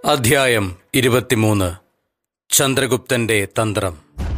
അധ്യായം ഇരുപത്തിമൂന്ന് ചന്ദ്രഗുപ്തന്റെ തന്ത്രം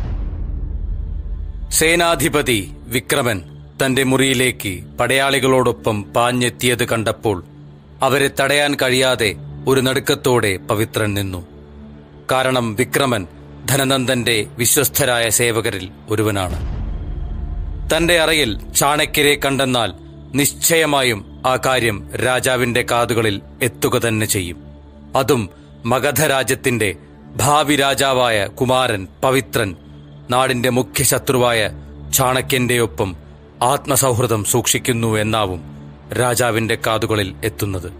സേനാധിപതി വിക്രമൻ തന്റെ മുറിയിലേക്ക് പടയാളികളോടൊപ്പം പാഞ്ഞെത്തിയത് കണ്ടപ്പോൾ അവരെ തടയാൻ കഴിയാതെ ഒരു നടുക്കത്തോടെ പവിത്രൻ നിന്നു കാരണം വിക്രമൻ ധനനന്ദന്റെ വിശ്വസ്തരായ സേവകരിൽ ഒരുവനാണ് തന്റെ അറയിൽ ചാണക്യരെ കണ്ടെന്നാൽ നിശ്ചയമായും ആ കാര്യം രാജാവിന്റെ കാതുകളിൽ എത്തുക തന്നെ ചെയ്യും അതും മഗധ രാജ്യത്തിന്റെ ഭാവി രാജാവായ കുമാരൻ പവിത്രൻ നാടിന്റെ മുഖ്യ ശത്രുവായ ചാണക്യന്റെ ഒപ്പം ആത്മസൗഹൃദം സൂക്ഷിക്കുന്നു എന്നാവും രാജാവിന്റെ കാതുകളിൽ എത്തുന്നത്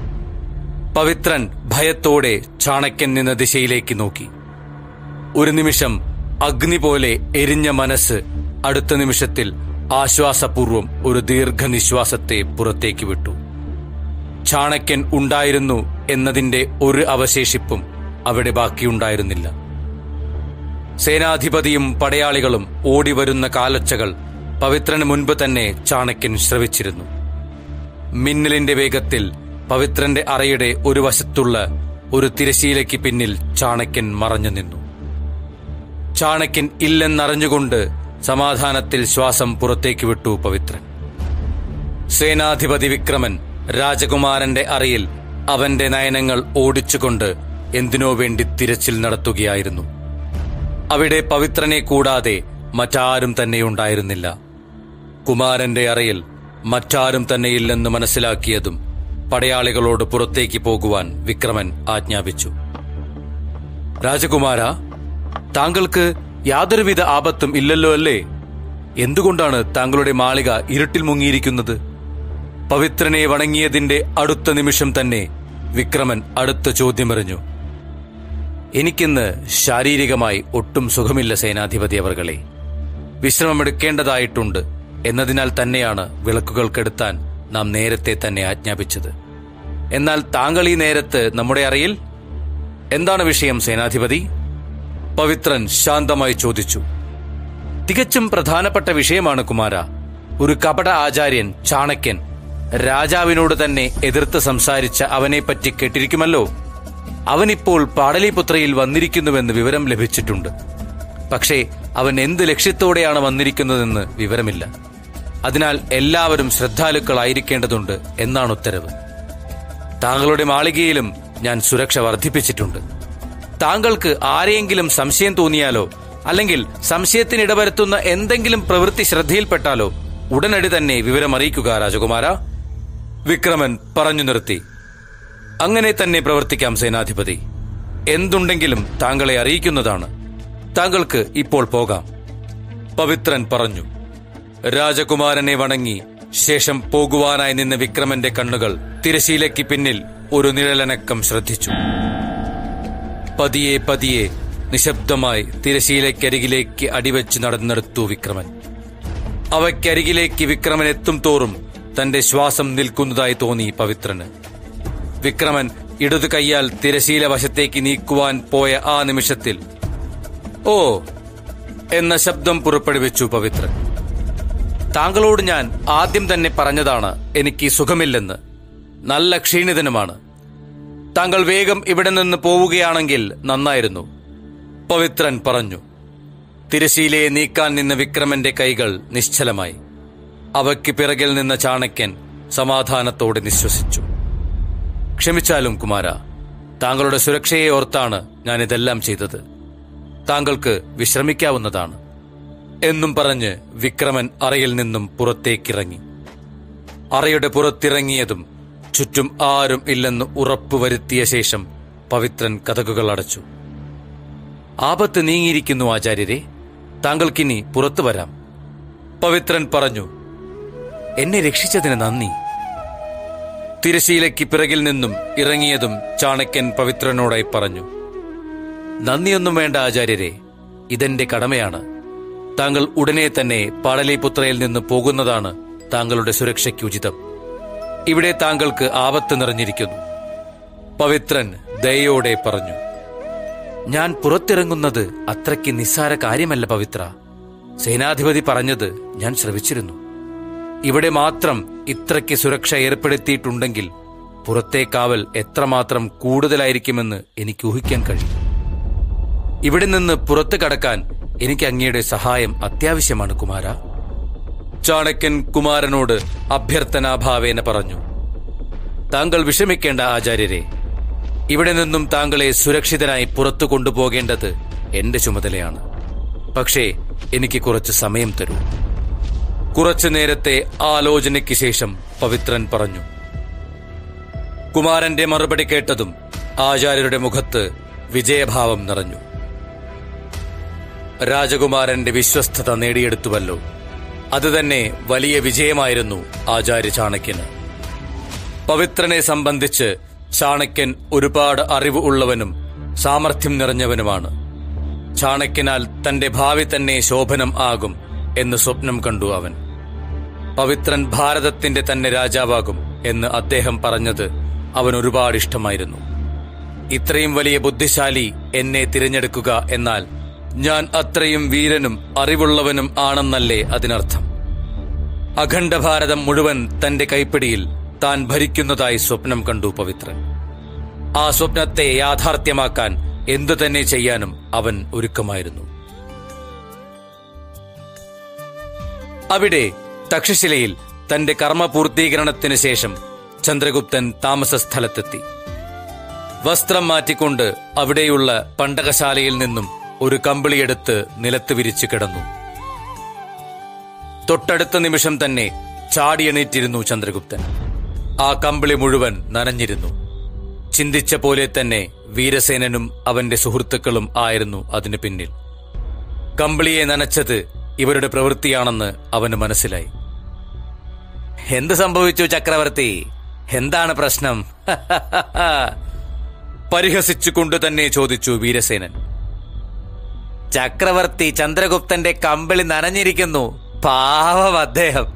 പവിത്രൻ ഭയത്തോടെ ചാണക്യൻ നിന്ന ദിശയിലേക്ക് നോക്കി ഒരു നിമിഷം അഗ്നി പോലെ എരിഞ്ഞ മനസ്സ് അടുത്ത നിമിഷത്തിൽ ആശ്വാസപൂർവം ഒരു ദീർഘനിശ്വാസത്തെ പുറത്തേക്ക് വിട്ടു ചാണക്യൻ ഉണ്ടായിരുന്നു എന്നതിന്റെ ഒരു അവശേഷിപ്പും അവിടെ ബാക്കിയുണ്ടായിരുന്നില്ല സേനാധിപതിയും പടയാളികളും ഓടിവരുന്ന കാലൊച്ചകൾ പവിത്രന് മുൻപ് തന്നെ ചാണക്യൻ ശ്രവിച്ചിരുന്നു മിന്നലിന്റെ വേഗത്തിൽ പവിത്രന്റെ അറയുടെ ഒരു വശത്തുള്ള ഒരു തിരശീലയ്ക്ക് പിന്നിൽ ചാണക്യൻ മറഞ്ഞു നിന്നു ചാണക്യൻ ഇല്ലെന്നറിഞ്ഞുകൊണ്ട് സമാധാനത്തിൽ ശ്വാസം പുറത്തേക്ക് വിട്ടു പവിത്രൻ സേനാധിപതി വിക്രമൻ രാജകുമാരന്റെ അറയിൽ അവന്റെ നയനങ്ങൾ ഓടിച്ചുകൊണ്ട് എന്തിനോ വേണ്ടി തിരച്ചിൽ നടത്തുകയായിരുന്നു അവിടെ പവിത്രനെ കൂടാതെ മറ്റാരും തന്നെയുണ്ടായിരുന്നില്ല കുമാരന്റെ അറയിൽ മറ്റാരും തന്നെയില്ലെന്ന് മനസ്സിലാക്കിയതും പടയാളികളോട് പുറത്തേക്ക് പോകുവാൻ വിക്രമൻ ആജ്ഞാപിച്ചു രാജകുമാര താങ്കൾക്ക് യാതൊരുവിധ ആപത്തും ഇല്ലല്ലോ അല്ലേ എന്തുകൊണ്ടാണ് താങ്കളുടെ മാളിക ഇരുട്ടിൽ മുങ്ങിയിരിക്കുന്നത് പവിത്രനെ വണങ്ങിയതിന്റെ അടുത്ത നിമിഷം തന്നെ വിക്രമൻ അടുത്ത ചോദ്യമെറിഞ്ഞു എനിക്കിന്ന് ശാരീരികമായി ഒട്ടും സുഖമില്ല സേനാധിപതി അവർകളെ വിശ്രമമെടുക്കേണ്ടതായിട്ടുണ്ട് എന്നതിനാൽ തന്നെയാണ് വിളക്കുകൾ കെടുത്താൻ നാം നേരത്തെ തന്നെ ആജ്ഞാപിച്ചത് എന്നാൽ താങ്കൾ ഈ നേരത്ത് നമ്മുടെ അറിയിൽ എന്താണ് വിഷയം സേനാധിപതി പവിത്രൻ ശാന്തമായി ചോദിച്ചു തികച്ചും പ്രധാനപ്പെട്ട വിഷയമാണ് കുമാര ഒരു കപട ആചാര്യൻ ചാണക്യൻ രാജാവിനോട് തന്നെ എതിർത്ത് സംസാരിച്ച അവനെപ്പറ്റി കേട്ടിരിക്കുമല്ലോ അവനിപ്പോൾ പാടലിപുത്രയിൽ വന്നിരിക്കുന്നുവെന്ന് വിവരം ലഭിച്ചിട്ടുണ്ട് പക്ഷേ അവൻ എന്ത് ലക്ഷ്യത്തോടെയാണ് വന്നിരിക്കുന്നതെന്ന് വിവരമില്ല അതിനാൽ എല്ലാവരും ശ്രദ്ധാലുക്കളായിരിക്കേണ്ടതുണ്ട് എന്നാണ് ഉത്തരവ് താങ്കളുടെ മാളികയിലും ഞാൻ സുരക്ഷ വർദ്ധിപ്പിച്ചിട്ടുണ്ട് താങ്കൾക്ക് ആരെയെങ്കിലും സംശയം തോന്നിയാലോ അല്ലെങ്കിൽ സംശയത്തിന് ഇടവരുത്തുന്ന എന്തെങ്കിലും പ്രവൃത്തി ശ്രദ്ധയിൽപ്പെട്ടാലോ ഉടനടി തന്നെ വിവരം അറിയിക്കുക രാജകുമാര വിക്രമൻ പറഞ്ഞു നിർത്തി അങ്ങനെ തന്നെ പ്രവർത്തിക്കാം സേനാധിപതി എന്തുണ്ടെങ്കിലും താങ്കളെ അറിയിക്കുന്നതാണ് താങ്കൾക്ക് ഇപ്പോൾ പോകാം പവിത്രൻ പറഞ്ഞു രാജകുമാരനെ വണങ്ങി ശേഷം പോകുവാനായി നിന്ന വിക്രമന്റെ കണ്ണുകൾ തിരശീലയ്ക്ക് പിന്നിൽ ഒരു നിഴലനക്കം ശ്രദ്ധിച്ചു പതിയെ പതിയെ നിശബ്ദമായി തിരശീലയ്ക്കരികിലേക്ക് അടിവെച്ച് നടന്നെടുത്തു വിക്രമൻ അവയ്ക്കരികിലേക്ക് വിക്രമൻ എത്തും തോറും തന്റെ ശ്വാസം നിൽക്കുന്നതായി തോന്നി പവിത്രന് വിക്രമൻ ഇടതു കൈയാൽ തിരശീല വശത്തേക്ക് നീക്കുവാൻ പോയ ആ നിമിഷത്തിൽ ഓ എന്ന ശബ്ദം പുറപ്പെടുവിച്ചു പവിത്രൻ താങ്കളോട് ഞാൻ ആദ്യം തന്നെ പറഞ്ഞതാണ് എനിക്ക് സുഖമില്ലെന്ന് നല്ല ക്ഷീണിതനുമാണ് താങ്കൾ വേഗം ഇവിടെ നിന്ന് പോവുകയാണെങ്കിൽ നന്നായിരുന്നു പവിത്രൻ പറഞ്ഞു തിരശീലയെ നീക്കാൻ നിന്ന വിക്രമന്റെ കൈകൾ നിശ്ചലമായി അവയ്ക്ക് പിറകിൽ നിന്ന ചാണക്യൻ സമാധാനത്തോടെ നിശ്വസിച്ചു ക്ഷമിച്ചാലും കുമാര താങ്കളുടെ സുരക്ഷയെ ഓർത്താണ് ഞാൻ ഇതെല്ലാം ചെയ്തത് താങ്കൾക്ക് വിശ്രമിക്കാവുന്നതാണ് എന്നും പറഞ്ഞ് വിക്രമൻ അറയിൽ നിന്നും പുറത്തേക്കിറങ്ങി അറയുടെ പുറത്തിറങ്ങിയതും ചുറ്റും ആരും ഇല്ലെന്ന് ഉറപ്പുവരുത്തിയ ശേഷം പവിത്രൻ കഥകുകൾ അടച്ചു ആപത്ത് നീങ്ങിയിരിക്കുന്നു ആചാര്യരെ താങ്കൾക്കിനി പുറത്തു വരാം പവിത്രൻ പറഞ്ഞു എന്നെ രക്ഷിച്ചതിന് നന്ദി തിരശീലയ്ക്ക് പിറകിൽ നിന്നും ഇറങ്ങിയതും ചാണക്യൻ പവിത്രനോടായി പറഞ്ഞു നന്ദിയൊന്നും വേണ്ട ആചാര്യരെ ഇതെന്റെ കടമയാണ് താങ്കൾ ഉടനെ തന്നെ പാടലിപുത്രയിൽ നിന്ന് പോകുന്നതാണ് താങ്കളുടെ സുരക്ഷയ്ക്ക് ഉചിതം ഇവിടെ താങ്കൾക്ക് ആപത്ത് നിറഞ്ഞിരിക്കുന്നു പവിത്രൻ ദയോടെ പറഞ്ഞു ഞാൻ പുറത്തിറങ്ങുന്നത് അത്രയ്ക്ക് നിസ്സാര കാര്യമല്ല പവിത്ര സേനാധിപതി പറഞ്ഞത് ഞാൻ ശ്രവിച്ചിരുന്നു ഇവിടെ മാത്രം ഇത്രയ്ക്ക് സുരക്ഷ ഏർപ്പെടുത്തിയിട്ടുണ്ടെങ്കിൽ പുറത്തെ കാവൽ എത്രമാത്രം കൂടുതലായിരിക്കുമെന്ന് എനിക്ക് ഊഹിക്കാൻ കഴിയും ഇവിടെ നിന്ന് പുറത്തു കടക്കാൻ എനിക്ക് അങ്ങയുടെ സഹായം അത്യാവശ്യമാണ് കുമാര ചാണക്യൻ കുമാരനോട് അഭ്യർത്ഥനാഭാവേന പറഞ്ഞു താങ്കൾ വിഷമിക്കേണ്ട ആചാര്യരെ ഇവിടെ നിന്നും താങ്കളെ സുരക്ഷിതനായി പുറത്തു കൊണ്ടുപോകേണ്ടത് എന്റെ ചുമതലയാണ് പക്ഷേ എനിക്ക് കുറച്ച് സമയം തരൂ കുറച്ചു നേരത്തെ ആലോചനയ്ക്ക് ശേഷം പവിത്രൻ പറഞ്ഞു കുമാരന്റെ മറുപടി കേട്ടതും ആചാര്യരുടെ മുഖത്ത് വിജയഭാവം നിറഞ്ഞു രാജകുമാരന്റെ വിശ്വസ്തത നേടിയെടുത്തുവല്ലോ അതുതന്നെ വലിയ വിജയമായിരുന്നു ആചാര്യ ചാണക്യന് പവിത്രനെ സംബന്ധിച്ച് ചാണക്യൻ ഒരുപാട് അറിവ് ഉള്ളവനും സാമർഥ്യം നിറഞ്ഞവനുമാണ് ചാണക്യനാൽ തന്റെ ഭാവി തന്നെ ശോഭനം ആകും എന്ന് സ്വപ്നം കണ്ടു അവൻ പവിത്രൻ ഭാരതത്തിന്റെ തന്നെ രാജാവാകും എന്ന് അദ്ദേഹം പറഞ്ഞത് അവൻ ഒരുപാട് ഇഷ്ടമായിരുന്നു ഇത്രയും വലിയ ബുദ്ധിശാലി എന്നെ തിരഞ്ഞെടുക്കുക എന്നാൽ ഞാൻ അത്രയും വീരനും അറിവുള്ളവനും ആണെന്നല്ലേ അതിനർത്ഥം അഖണ്ഡ ഭാരതം മുഴുവൻ തന്റെ കൈപ്പിടിയിൽ താൻ ഭരിക്കുന്നതായി സ്വപ്നം കണ്ടു പവിത്രൻ ആ സ്വപ്നത്തെ യാഥാർത്ഥ്യമാക്കാൻ എന്തു തന്നെ ചെയ്യാനും അവൻ ഒരുക്കമായിരുന്നു അവിടെ തക്ഷശിലയിൽ തന്റെ കർമ്മപൂർത്തീകരണത്തിന് ശേഷം ചന്ദ്രഗുപ്തൻ താമസ സ്ഥലത്തെത്തി വസ്ത്രം മാറ്റിക്കൊണ്ട് അവിടെയുള്ള പണ്ടകശാലയിൽ നിന്നും ഒരു കമ്പിളിയെടുത്ത് നിലത്ത് വിരിച്ചു കിടന്നു തൊട്ടടുത്ത നിമിഷം തന്നെ ചാടിയണീറ്റിരുന്നു ചന്ദ്രഗുപ്തൻ ആ കമ്പിളി മുഴുവൻ നനഞ്ഞിരുന്നു ചിന്തിച്ച പോലെ തന്നെ വീരസേനനും അവന്റെ സുഹൃത്തുക്കളും ആയിരുന്നു അതിനു പിന്നിൽ കമ്പിളിയെ നനച്ചത് ഇവരുടെ പ്രവൃത്തിയാണെന്ന് അവന് മനസ്സിലായി എന്ത് സംഭവിച്ചു ചക്രവർത്തി എന്താണ് പ്രശ്നം പരിഹസിച്ചുകൊണ്ട് തന്നെ ചോദിച്ചു വീരസേനൻ ചക്രവർത്തി ചന്ദ്രഗുപ്തന്റെ കമ്പിളി നനഞ്ഞിരിക്കുന്നു പാവം അദ്ദേഹം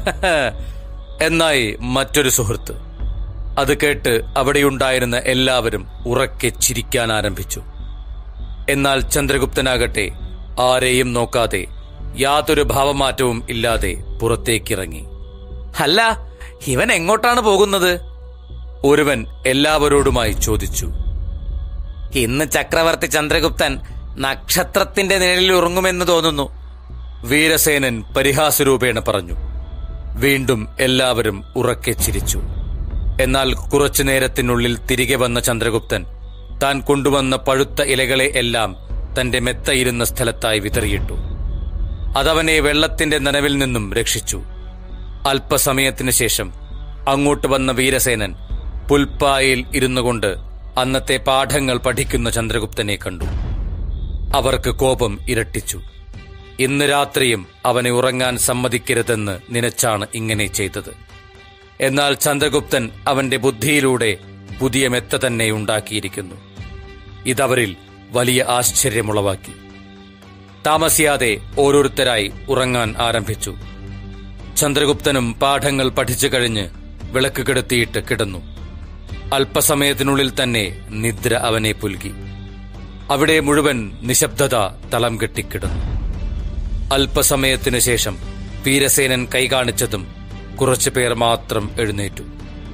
എന്നായി മറ്റൊരു സുഹൃത്ത് അത് കേട്ട് അവിടെയുണ്ടായിരുന്ന എല്ലാവരും ഉറക്കെ ചിരിക്കാൻ ആരംഭിച്ചു എന്നാൽ ചന്ദ്രഗുപ്തനാകട്ടെ ആരെയും നോക്കാതെ യാതൊരു ഭാവമാറ്റവും ഇല്ലാതെ പുറത്തേക്കിറങ്ങി അല്ല ഇവൻ എങ്ങോട്ടാണ് പോകുന്നത് ഒരുവൻ എല്ലാവരോടുമായി ചോദിച്ചു ഇന്ന് ചക്രവർത്തി ചന്ദ്രഗുപ്തൻ നക്ഷത്രത്തിന്റെ നിഴലിൽ ഉറങ്ങുമെന്ന് തോന്നുന്നു വീരസേനൻ പരിഹാസരൂപേണ പറഞ്ഞു വീണ്ടും എല്ലാവരും ഉറക്കെ ചിരിച്ചു എന്നാൽ കുറച്ചു നേരത്തിനുള്ളിൽ തിരികെ വന്ന ചന്ദ്രഗുപ്തൻ താൻ കൊണ്ടുവന്ന പഴുത്ത ഇലകളെ എല്ലാം തന്റെ മെത്തയിരുന്ന സ്ഥലത്തായി വിതറിയിട്ടു അതവനെ വെള്ളത്തിന്റെ നനവിൽ നിന്നും രക്ഷിച്ചു അല്പസമയത്തിനു ശേഷം അങ്ങോട്ട് വന്ന വീരസേനൻ പുൽപ്പായിൽ ഇരുന്നുകൊണ്ട് അന്നത്തെ പാഠങ്ങൾ പഠിക്കുന്ന ചന്ദ്രഗുപ്തനെ കണ്ടു അവർക്ക് കോപം ഇരട്ടിച്ചു ഇന്ന് രാത്രിയും അവനെ ഉറങ്ങാൻ സമ്മതിക്കരുതെന്ന് നനച്ചാണ് ഇങ്ങനെ ചെയ്തത് എന്നാൽ ചന്ദ്രഗുപ്തൻ അവന്റെ ബുദ്ധിയിലൂടെ പുതിയ മെത്ത തന്നെ ഉണ്ടാക്കിയിരിക്കുന്നു ഇതവരിൽ വലിയ ആശ്ചര്യമുളവാക്കി താമസിയാതെ ഓരോരുത്തരായി ഉറങ്ങാൻ ആരംഭിച്ചു ചന്ദ്രഗുപ്തനും പാഠങ്ങൾ പഠിച്ചു കഴിഞ്ഞ് വിളക്ക് കെടുത്തിയിട്ട് കിടന്നു അല്പസമയത്തിനുള്ളിൽ തന്നെ നിദ്ര അവനെ പുൽകി അവിടെ മുഴുവൻ നിശബ്ദത തളം കെട്ടിക്കിടന്നു അല്പസമയത്തിനു ശേഷം വീരസേനൻ കൈകാണിച്ചതും കുറച്ചുപേർ മാത്രം എഴുന്നേറ്റു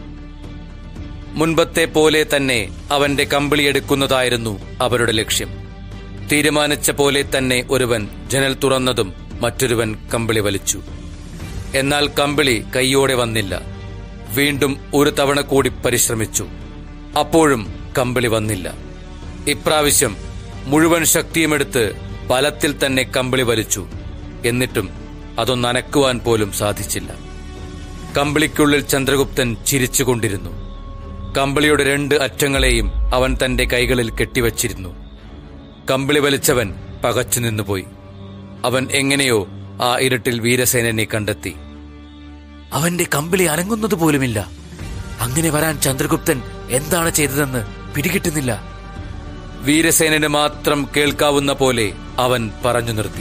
മുൻപത്തെ പോലെ തന്നെ അവന്റെ കമ്പിളിയെടുക്കുന്നതായിരുന്നു അവരുടെ ലക്ഷ്യം തീരുമാനിച്ച പോലെ തന്നെ ഒരുവൻ ജനൽ തുറന്നതും മറ്റൊരുവൻ കമ്പിളി വലിച്ചു എന്നാൽ കമ്പിളി കൈയോടെ വന്നില്ല വീണ്ടും ഒരു തവണ കൂടി പരിശ്രമിച്ചു അപ്പോഴും കമ്പിളി വന്നില്ല ഇപ്രാവശ്യം മുഴുവൻ ശക്തിയുമെടുത്ത് ബലത്തിൽ തന്നെ കമ്പിളി വലിച്ചു എന്നിട്ടും അതൊന്നനക്കുവാൻ പോലും സാധിച്ചില്ല കമ്പിളിക്കുള്ളിൽ ചന്ദ്രഗുപ്തൻ ചിരിച്ചുകൊണ്ടിരുന്നു കമ്പിളിയുടെ രണ്ട് അറ്റങ്ങളെയും അവൻ തന്റെ കൈകളിൽ കെട്ടിവച്ചിരുന്നു കമ്പിളി വലിച്ചവൻ പകച്ചു നിന്നുപോയി അവൻ എങ്ങനെയോ ആ ഇരുട്ടിൽ വീരസേനനെ കണ്ടെത്തി അവന്റെ കമ്പിളി അനങ്ങുന്നത് പോലുമില്ല അങ്ങനെ വരാൻ ചന്ദ്രഗുപ്തൻ എന്താണ് ചെയ്തതെന്ന് പിടികിട്ടുന്നില്ല വീരസേനന് മാത്രം കേൾക്കാവുന്ന പോലെ അവൻ പറഞ്ഞു നിർത്തി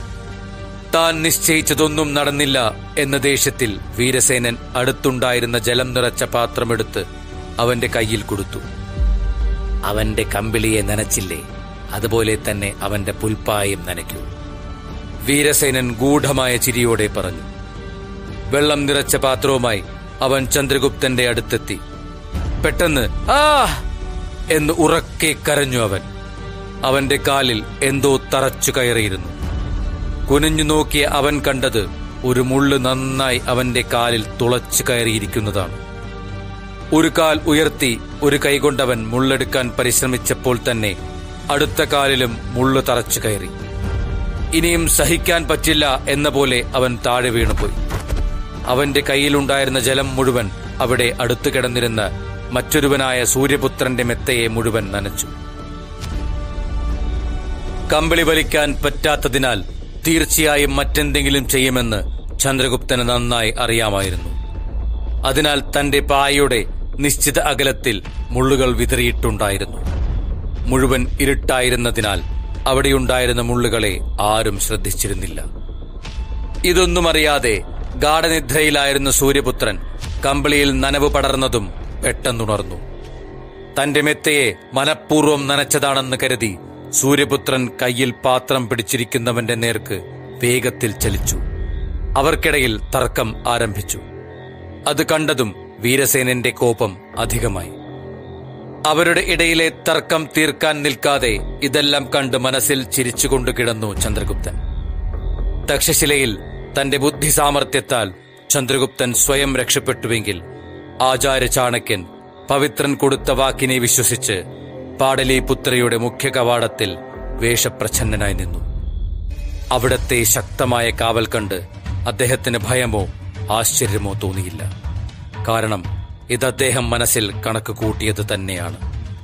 താൻ നിശ്ചയിച്ചതൊന്നും നടന്നില്ല എന്ന ദേഷ്യത്തിൽ വീരസേനൻ അടുത്തുണ്ടായിരുന്ന ജലം നിറച്ച പാത്രമെടുത്ത് അവന്റെ കയ്യിൽ കൊടുത്തു അവന്റെ കമ്പിളിയെ നനച്ചില്ലേ അതുപോലെ തന്നെ അവന്റെ പുൽപ്പായും നനയ്ക്കൂ വീരസേനൻ ഗൂഢമായ ചിരിയോടെ പറഞ്ഞു വെള്ളം നിറച്ച പാത്രവുമായി അവൻ ചന്ദ്രഗുപ്തന്റെ അടുത്തെത്തി പെട്ടെന്ന് ആ എന്ന് ഉറക്കെ കരഞ്ഞു അവൻ അവന്റെ കാലിൽ എന്തോ തറച്ചു കയറിയിരുന്നു കുനിഞ്ഞു നോക്കിയ അവൻ കണ്ടത് ഒരു മുള്ള് നന്നായി അവന്റെ കാലിൽ തുളച്ചു കയറിയിരിക്കുന്നതാണ് ഒരു കാൽ ഉയർത്തി ഒരു കൈകൊണ്ടവൻ മുള്ളെടുക്കാൻ പരിശ്രമിച്ചപ്പോൾ തന്നെ അടുത്ത കാലിലും മുള്ളു തറച്ചു കയറി ഇനിയും സഹിക്കാൻ പറ്റില്ല എന്ന പോലെ അവൻ താഴെ വീണുപോയി അവന്റെ കയ്യിലുണ്ടായിരുന്ന ജലം മുഴുവൻ അവിടെ അടുത്തു കിടന്നിരുന്ന മറ്റൊരുവനായ സൂര്യപുത്രന്റെ മെത്തയെ മുഴുവൻ നനച്ചു കമ്പിളി വലിക്കാൻ പറ്റാത്തതിനാൽ തീർച്ചയായും മറ്റെന്തെങ്കിലും ചെയ്യുമെന്ന് ചന്ദ്രഗുപ്തന് നന്നായി അറിയാമായിരുന്നു അതിനാൽ തന്റെ പായയുടെ നിശ്ചിത അകലത്തിൽ മുള്ളുകൾ വിതറിയിട്ടുണ്ടായിരുന്നു മുഴുവൻ ഇരുട്ടായിരുന്നതിനാൽ അവിടെയുണ്ടായിരുന്ന മുള്ളുകളെ ആരും ശ്രദ്ധിച്ചിരുന്നില്ല ഇതൊന്നും അറിയാതെ ഗാഠനിദ്രയിലായിരുന്ന സൂര്യപുത്രൻ കമ്പിളിയിൽ നനവ് പടർന്നതും പെട്ടെന്നുണർന്നു തന്റെ മെത്തയെ മനഃപൂർവ്വം നനച്ചതാണെന്ന് കരുതി സൂര്യപുത്രൻ കയ്യിൽ പാത്രം പിടിച്ചിരിക്കുന്നവന്റെ നേർക്ക് വേഗത്തിൽ ചലിച്ചു അവർക്കിടയിൽ തർക്കം ആരംഭിച്ചു അത് കണ്ടതും വീരസേനന്റെ കോപം അധികമായി അവരുടെ ഇടയിലെ തർക്കം തീർക്കാൻ നിൽക്കാതെ ഇതെല്ലാം കണ്ട് മനസ്സിൽ ചിരിച്ചുകൊണ്ട് കിടന്നു ചന്ദ്രഗുപ്തൻ തക്ഷശിലയിൽ തന്റെ ബുദ്ധി സാമർഥ്യത്താൽ ചന്ദ്രഗുപ്തൻ സ്വയം രക്ഷപ്പെട്ടുവെങ്കിൽ ആചാര്യ ചാണക്യൻ പവിത്രൻ കൊടുത്ത വാക്കിനെ വിശ്വസിച്ച് പാടലീപുത്രയുടെ മുഖ്യ കവാടത്തിൽ വേഷപ്രച്ഛന്നനായി നിന്നു അവിടത്തെ ശക്തമായ കാവൽ കണ്ട് അദ്ദേഹത്തിന് ഭയമോ ആശ്ചര്യമോ തോന്നിയില്ല കാരണം ഇത് അദ്ദേഹം മനസ്സിൽ കണക്ക് കൂട്ടിയത് തന്നെയാണ്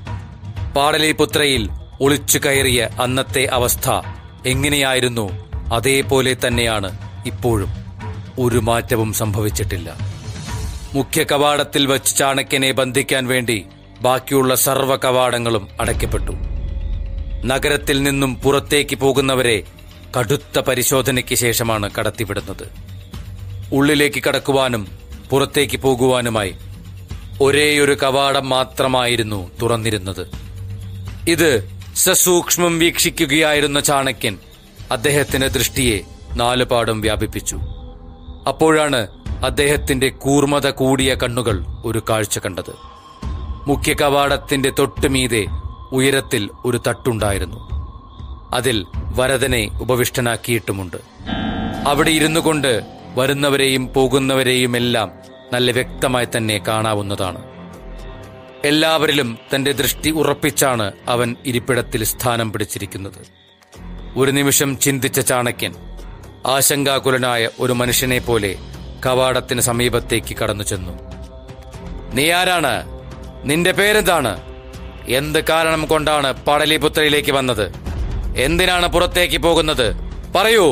പാടലീപുത്രയിൽ ഒളിച്ചു കയറിയ അന്നത്തെ അവസ്ഥ എങ്ങനെയായിരുന്നു അതേപോലെ തന്നെയാണ് ഇപ്പോഴും ഒരു മാറ്റവും സംഭവിച്ചിട്ടില്ല മുഖ്യ കവാടത്തിൽ വച്ച് ചാണക്യനെ ബന്ധിക്കാൻ വേണ്ടി ബാക്കിയുള്ള സർവ്വ കവാടങ്ങളും അടയ്ക്കപ്പെട്ടു നഗരത്തിൽ നിന്നും പുറത്തേക്ക് പോകുന്നവരെ കടുത്ത പരിശോധനയ്ക്ക് ശേഷമാണ് കടത്തിവിടുന്നത് ഉള്ളിലേക്ക് കടക്കുവാനും പുറത്തേക്ക് പോകുവാനുമായി ഒരേയൊരു കവാടം മാത്രമായിരുന്നു തുറന്നിരുന്നത് ഇത് സസൂക്ഷ്മം വീക്ഷിക്കുകയായിരുന്ന ചാണക്യൻ അദ്ദേഹത്തിന്റെ ദൃഷ്ടിയെ നാലുപാടും വ്യാപിപ്പിച്ചു അപ്പോഴാണ് അദ്ദേഹത്തിന്റെ കൂർമ്മത കൂടിയ കണ്ണുകൾ ഒരു കാഴ്ച കണ്ടത് മുഖ്യ കവാടത്തിന്റെ തൊട്ടുമീതെ ഉയരത്തിൽ ഒരു തട്ടുണ്ടായിരുന്നു അതിൽ വരദനെ ഉപവിഷ്ടനാക്കിയിട്ടുമുണ്ട് അവിടെ ഇരുന്നു കൊണ്ട് വരുന്നവരെയും പോകുന്നവരെയും എല്ലാം നല്ല വ്യക്തമായി തന്നെ കാണാവുന്നതാണ് എല്ലാവരിലും തന്റെ ദൃഷ്ടി ഉറപ്പിച്ചാണ് അവൻ ഇരിപ്പിടത്തിൽ സ്ഥാനം പിടിച്ചിരിക്കുന്നത് ഒരു നിമിഷം ചിന്തിച്ച ചാണക്യൻ ആശങ്കാകുലനായ ഒരു മനുഷ്യനെ പോലെ കവാടത്തിന് സമീപത്തേക്ക് കടന്നു ചെന്നു നീ ആരാണ് നിന്റെ പേരെന്താണ് എന്ത് കാരണം കൊണ്ടാണ് പാടലിപുത്രയിലേക്ക് വന്നത് എന്തിനാണ് പുറത്തേക്ക് പോകുന്നത് പറയൂ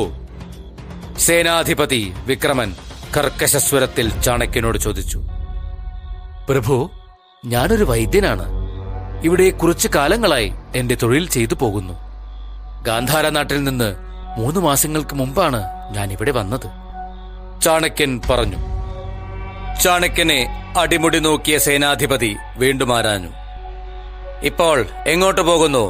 സേനാധിപതി വിക്രമൻ കർക്കശസ്വരത്തിൽ ചാണക്യനോട് ചോദിച്ചു പ്രഭു ഞാനൊരു വൈദ്യനാണ് ഇവിടെ കുറച്ചു കാലങ്ങളായി എന്റെ തൊഴിൽ ചെയ്തു പോകുന്നു ഗാന്ധാര നാട്ടിൽ നിന്ന് മൂന്ന് മാസങ്ങൾക്ക് മുമ്പാണ് ഞാൻ ഇവിടെ വന്നത് ചാണക്യൻ പറഞ്ഞു ചാണക്യനെ അടിമുടി നോക്കിയ സേനാധിപതി വീണ്ടും ആരാഞ്ഞു ഇപ്പോൾ എങ്ങോട്ട് പോകുന്നു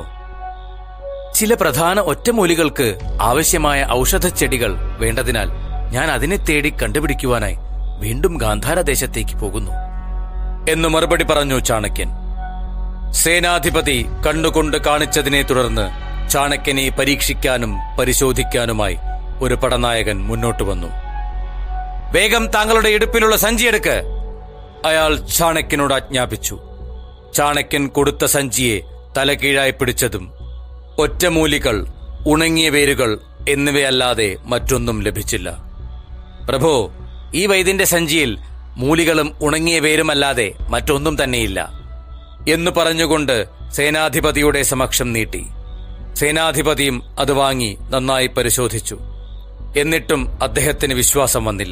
ചില പ്രധാന ഒറ്റമൂലികൾക്ക് ആവശ്യമായ ഔഷധച്ചെടികൾ വേണ്ടതിനാൽ ഞാൻ അതിനെ തേടി കണ്ടുപിടിക്കുവാനായി വീണ്ടും ഗാന്ധാര ദേശത്തേക്ക് പോകുന്നു എന്ന് മറുപടി പറഞ്ഞു ചാണക്യൻ സേനാധിപതി കണ്ണുകൊണ്ട് കാണിച്ചതിനെ തുടർന്ന് ചാണക്യനെ പരീക്ഷിക്കാനും പരിശോധിക്കാനുമായി ഒരു പടനായകൻ മുന്നോട്ട് വന്നു വേഗം താങ്കളുടെ ഇടുപ്പിലുള്ള സഞ്ചിയെടുക്ക് അയാൾ ചാണക്യനോട് ആജ്ഞാപിച്ചു ചാണക്യൻ കൊടുത്ത സഞ്ചിയെ തലകീഴായി പിടിച്ചതും ഒറ്റമൂലികൾ ഉണങ്ങിയ വേരുകൾ എന്നിവയല്ലാതെ മറ്റൊന്നും ലഭിച്ചില്ല പ്രഭു ഈ വൈദ്യന്റെ സഞ്ചിയിൽ മൂലികളും ഉണങ്ങിയ വേരുമല്ലാതെ മറ്റൊന്നും തന്നെയില്ല എന്ന് പറഞ്ഞുകൊണ്ട് സേനാധിപതിയുടെ സമക്ഷം നീട്ടി സേനാധിപതിയും അത് വാങ്ങി നന്നായി പരിശോധിച്ചു എന്നിട്ടും അദ്ദേഹത്തിന് വിശ്വാസം വന്നില്ല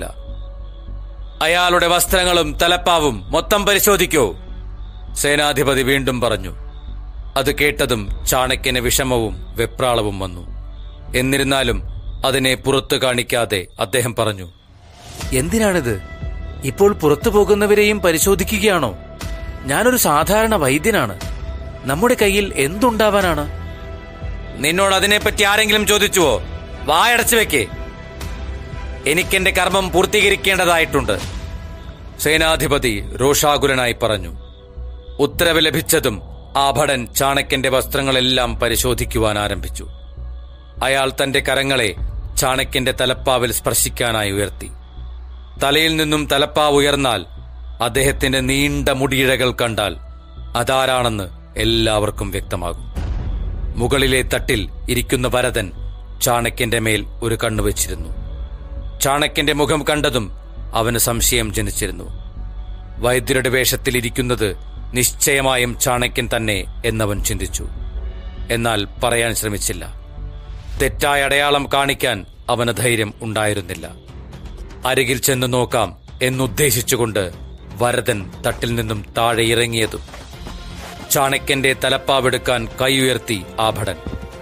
അയാളുടെ വസ്ത്രങ്ങളും തലപ്പാവും മൊത്തം പരിശോധിക്കൂ സേനാധിപതി വീണ്ടും പറഞ്ഞു അത് കേട്ടതും ചാണക്യന് വിഷമവും വെപ്രാളവും വന്നു എന്നിരുന്നാലും അതിനെ പുറത്തു കാണിക്കാതെ അദ്ദേഹം പറഞ്ഞു എന്തിനാണിത് ഇപ്പോൾ പുറത്തു പോകുന്നവരെയും പരിശോധിക്കുകയാണോ ഞാനൊരു സാധാരണ വൈദ്യനാണ് നമ്മുടെ കയ്യിൽ എന്തുണ്ടാവാനാണ് നിന്നോട് അതിനെപ്പറ്റി ആരെങ്കിലും ചോദിച്ചുവോ വായടച്ചു വെക്കേ എനിക്കെന്റെ കർമ്മം പൂർത്തീകരിക്കേണ്ടതായിട്ടുണ്ട് സേനാധിപതി രോഷാകുലനായി പറഞ്ഞു ഉത്തരവ് ലഭിച്ചതും ആ ഭടൻ ചാണക്യന്റെ വസ്ത്രങ്ങളെല്ലാം പരിശോധിക്കുവാൻ ആരംഭിച്ചു അയാൾ തന്റെ കരങ്ങളെ ചാണക്യന്റെ തലപ്പാവിൽ സ്പർശിക്കാനായി ഉയർത്തി തലയിൽ നിന്നും തലപ്പാവ് ഉയർന്നാൽ അദ്ദേഹത്തിന്റെ നീണ്ട മുടിയിഴകൾ കണ്ടാൽ അതാരാണെന്ന് എല്ലാവർക്കും വ്യക്തമാകും മുകളിലെ തട്ടിൽ ഇരിക്കുന്ന വരദൻ ചാണക്യന്റെ മേൽ ഒരു കണ്ണു വെച്ചിരുന്നു ചാണക്യന്റെ മുഖം കണ്ടതും അവന് സംശയം ജനിച്ചിരുന്നു വൈദ്യരുടെ വേഷത്തിൽ ഇരിക്കുന്നത് നിശ്ചയമായും ചാണക്യൻ തന്നെ എന്നവൻ ചിന്തിച്ചു എന്നാൽ പറയാൻ ശ്രമിച്ചില്ല തെറ്റായ അടയാളം കാണിക്കാൻ അവന് ധൈര്യം ഉണ്ടായിരുന്നില്ല അരികിൽ ചെന്ന് നോക്കാം എന്നുദ്ദേശിച്ചുകൊണ്ട് വരദൻ തട്ടിൽ നിന്നും താഴെ ഇറങ്ങിയതും ചാണക്യന്റെ തലപ്പാവെടുക്കാൻ കൈ ഉയർത്തി ആ ഭടൻ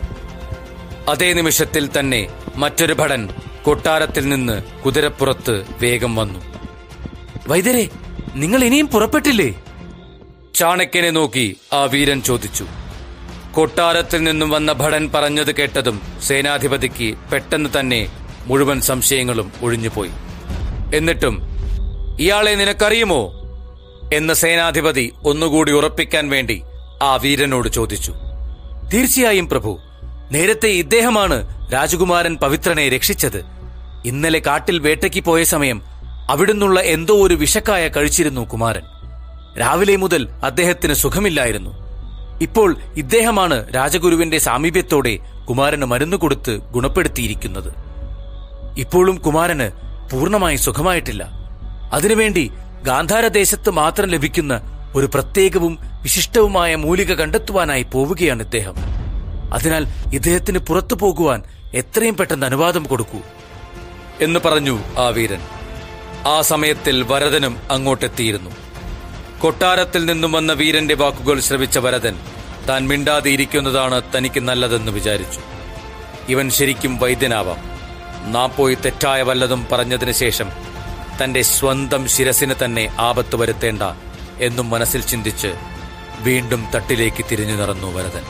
അതേ നിമിഷത്തിൽ തന്നെ മറ്റൊരു ഭടൻ കൊട്ടാരത്തിൽ നിന്ന് കുതിരപ്പുറത്ത് വേഗം വന്നു വൈദ്യരെ നിങ്ങൾ ഇനിയും പുറപ്പെട്ടില്ലേ ചാണക്യനെ നോക്കി ആ വീരൻ ചോദിച്ചു കൊട്ടാരത്തിൽ നിന്നും വന്ന ഭടൻ പറഞ്ഞത് കേട്ടതും സേനാധിപതിക്ക് പെട്ടെന്ന് തന്നെ മുഴുവൻ സംശയങ്ങളും ഒഴിഞ്ഞുപോയി എന്നിട്ടും ഇയാളെ നിനക്കറിയുമോ എന്ന് സേനാധിപതി ഒന്നുകൂടി ഉറപ്പിക്കാൻ വേണ്ടി ആ വീരനോട് ചോദിച്ചു തീർച്ചയായും പ്രഭു നേരത്തെ ഇദ്ദേഹമാണ് രാജകുമാരൻ പവിത്രനെ രക്ഷിച്ചത് ഇന്നലെ കാട്ടിൽ വേട്ടയ്ക്ക് പോയ സമയം അവിടുന്നുള്ള എന്തോ ഒരു വിഷക്കായ കഴിച്ചിരുന്നു കുമാരൻ രാവിലെ മുതൽ അദ്ദേഹത്തിന് സുഖമില്ലായിരുന്നു ഇപ്പോൾ ഇദ്ദേഹമാണ് രാജഗുരുവിന്റെ സാമീപ്യത്തോടെ കുമാരന് മരുന്ന് കൊടുത്ത് ഗുണപ്പെടുത്തിയിരിക്കുന്നത് ഇപ്പോഴും കുമാരന് പൂർണ്ണമായി സുഖമായിട്ടില്ല അതിനുവേണ്ടി ഗാന്ധാരദേശത്ത് മാത്രം ലഭിക്കുന്ന ഒരു പ്രത്യേകവും വിശിഷ്ടവുമായ മൂലിക കണ്ടെത്തുവാനായി പോവുകയാണ് ഇദ്ദേഹം അതിനാൽ ഇദ്ദേഹത്തിന് പുറത്തു പോകുവാൻ എത്രയും പെട്ടെന്ന് അനുവാദം കൊടുക്കൂ എന്ന് പറഞ്ഞു ആ വീരൻ ആ സമയത്തിൽ വരദനും അങ്ങോട്ടെത്തിയിരുന്നു കൊട്ടാരത്തിൽ നിന്നും വന്ന വീരന്റെ വാക്കുകൾ ശ്രവിച്ച വരദൻ താൻ മിണ്ടാതെ ഇരിക്കുന്നതാണ് തനിക്ക് നല്ലതെന്ന് വിചാരിച്ചു ഇവൻ ശരിക്കും വൈദ്യനാവാം നാം പോയി തെറ്റായ വല്ലതും പറഞ്ഞതിന് ശേഷം തന്റെ സ്വന്തം ശിരസിന് തന്നെ ആപത്ത് വരുത്തേണ്ട എന്നും മനസ്സിൽ ചിന്തിച്ച് വീണ്ടും തട്ടിലേക്ക് തിരിഞ്ഞു നടന്നു വരദൻ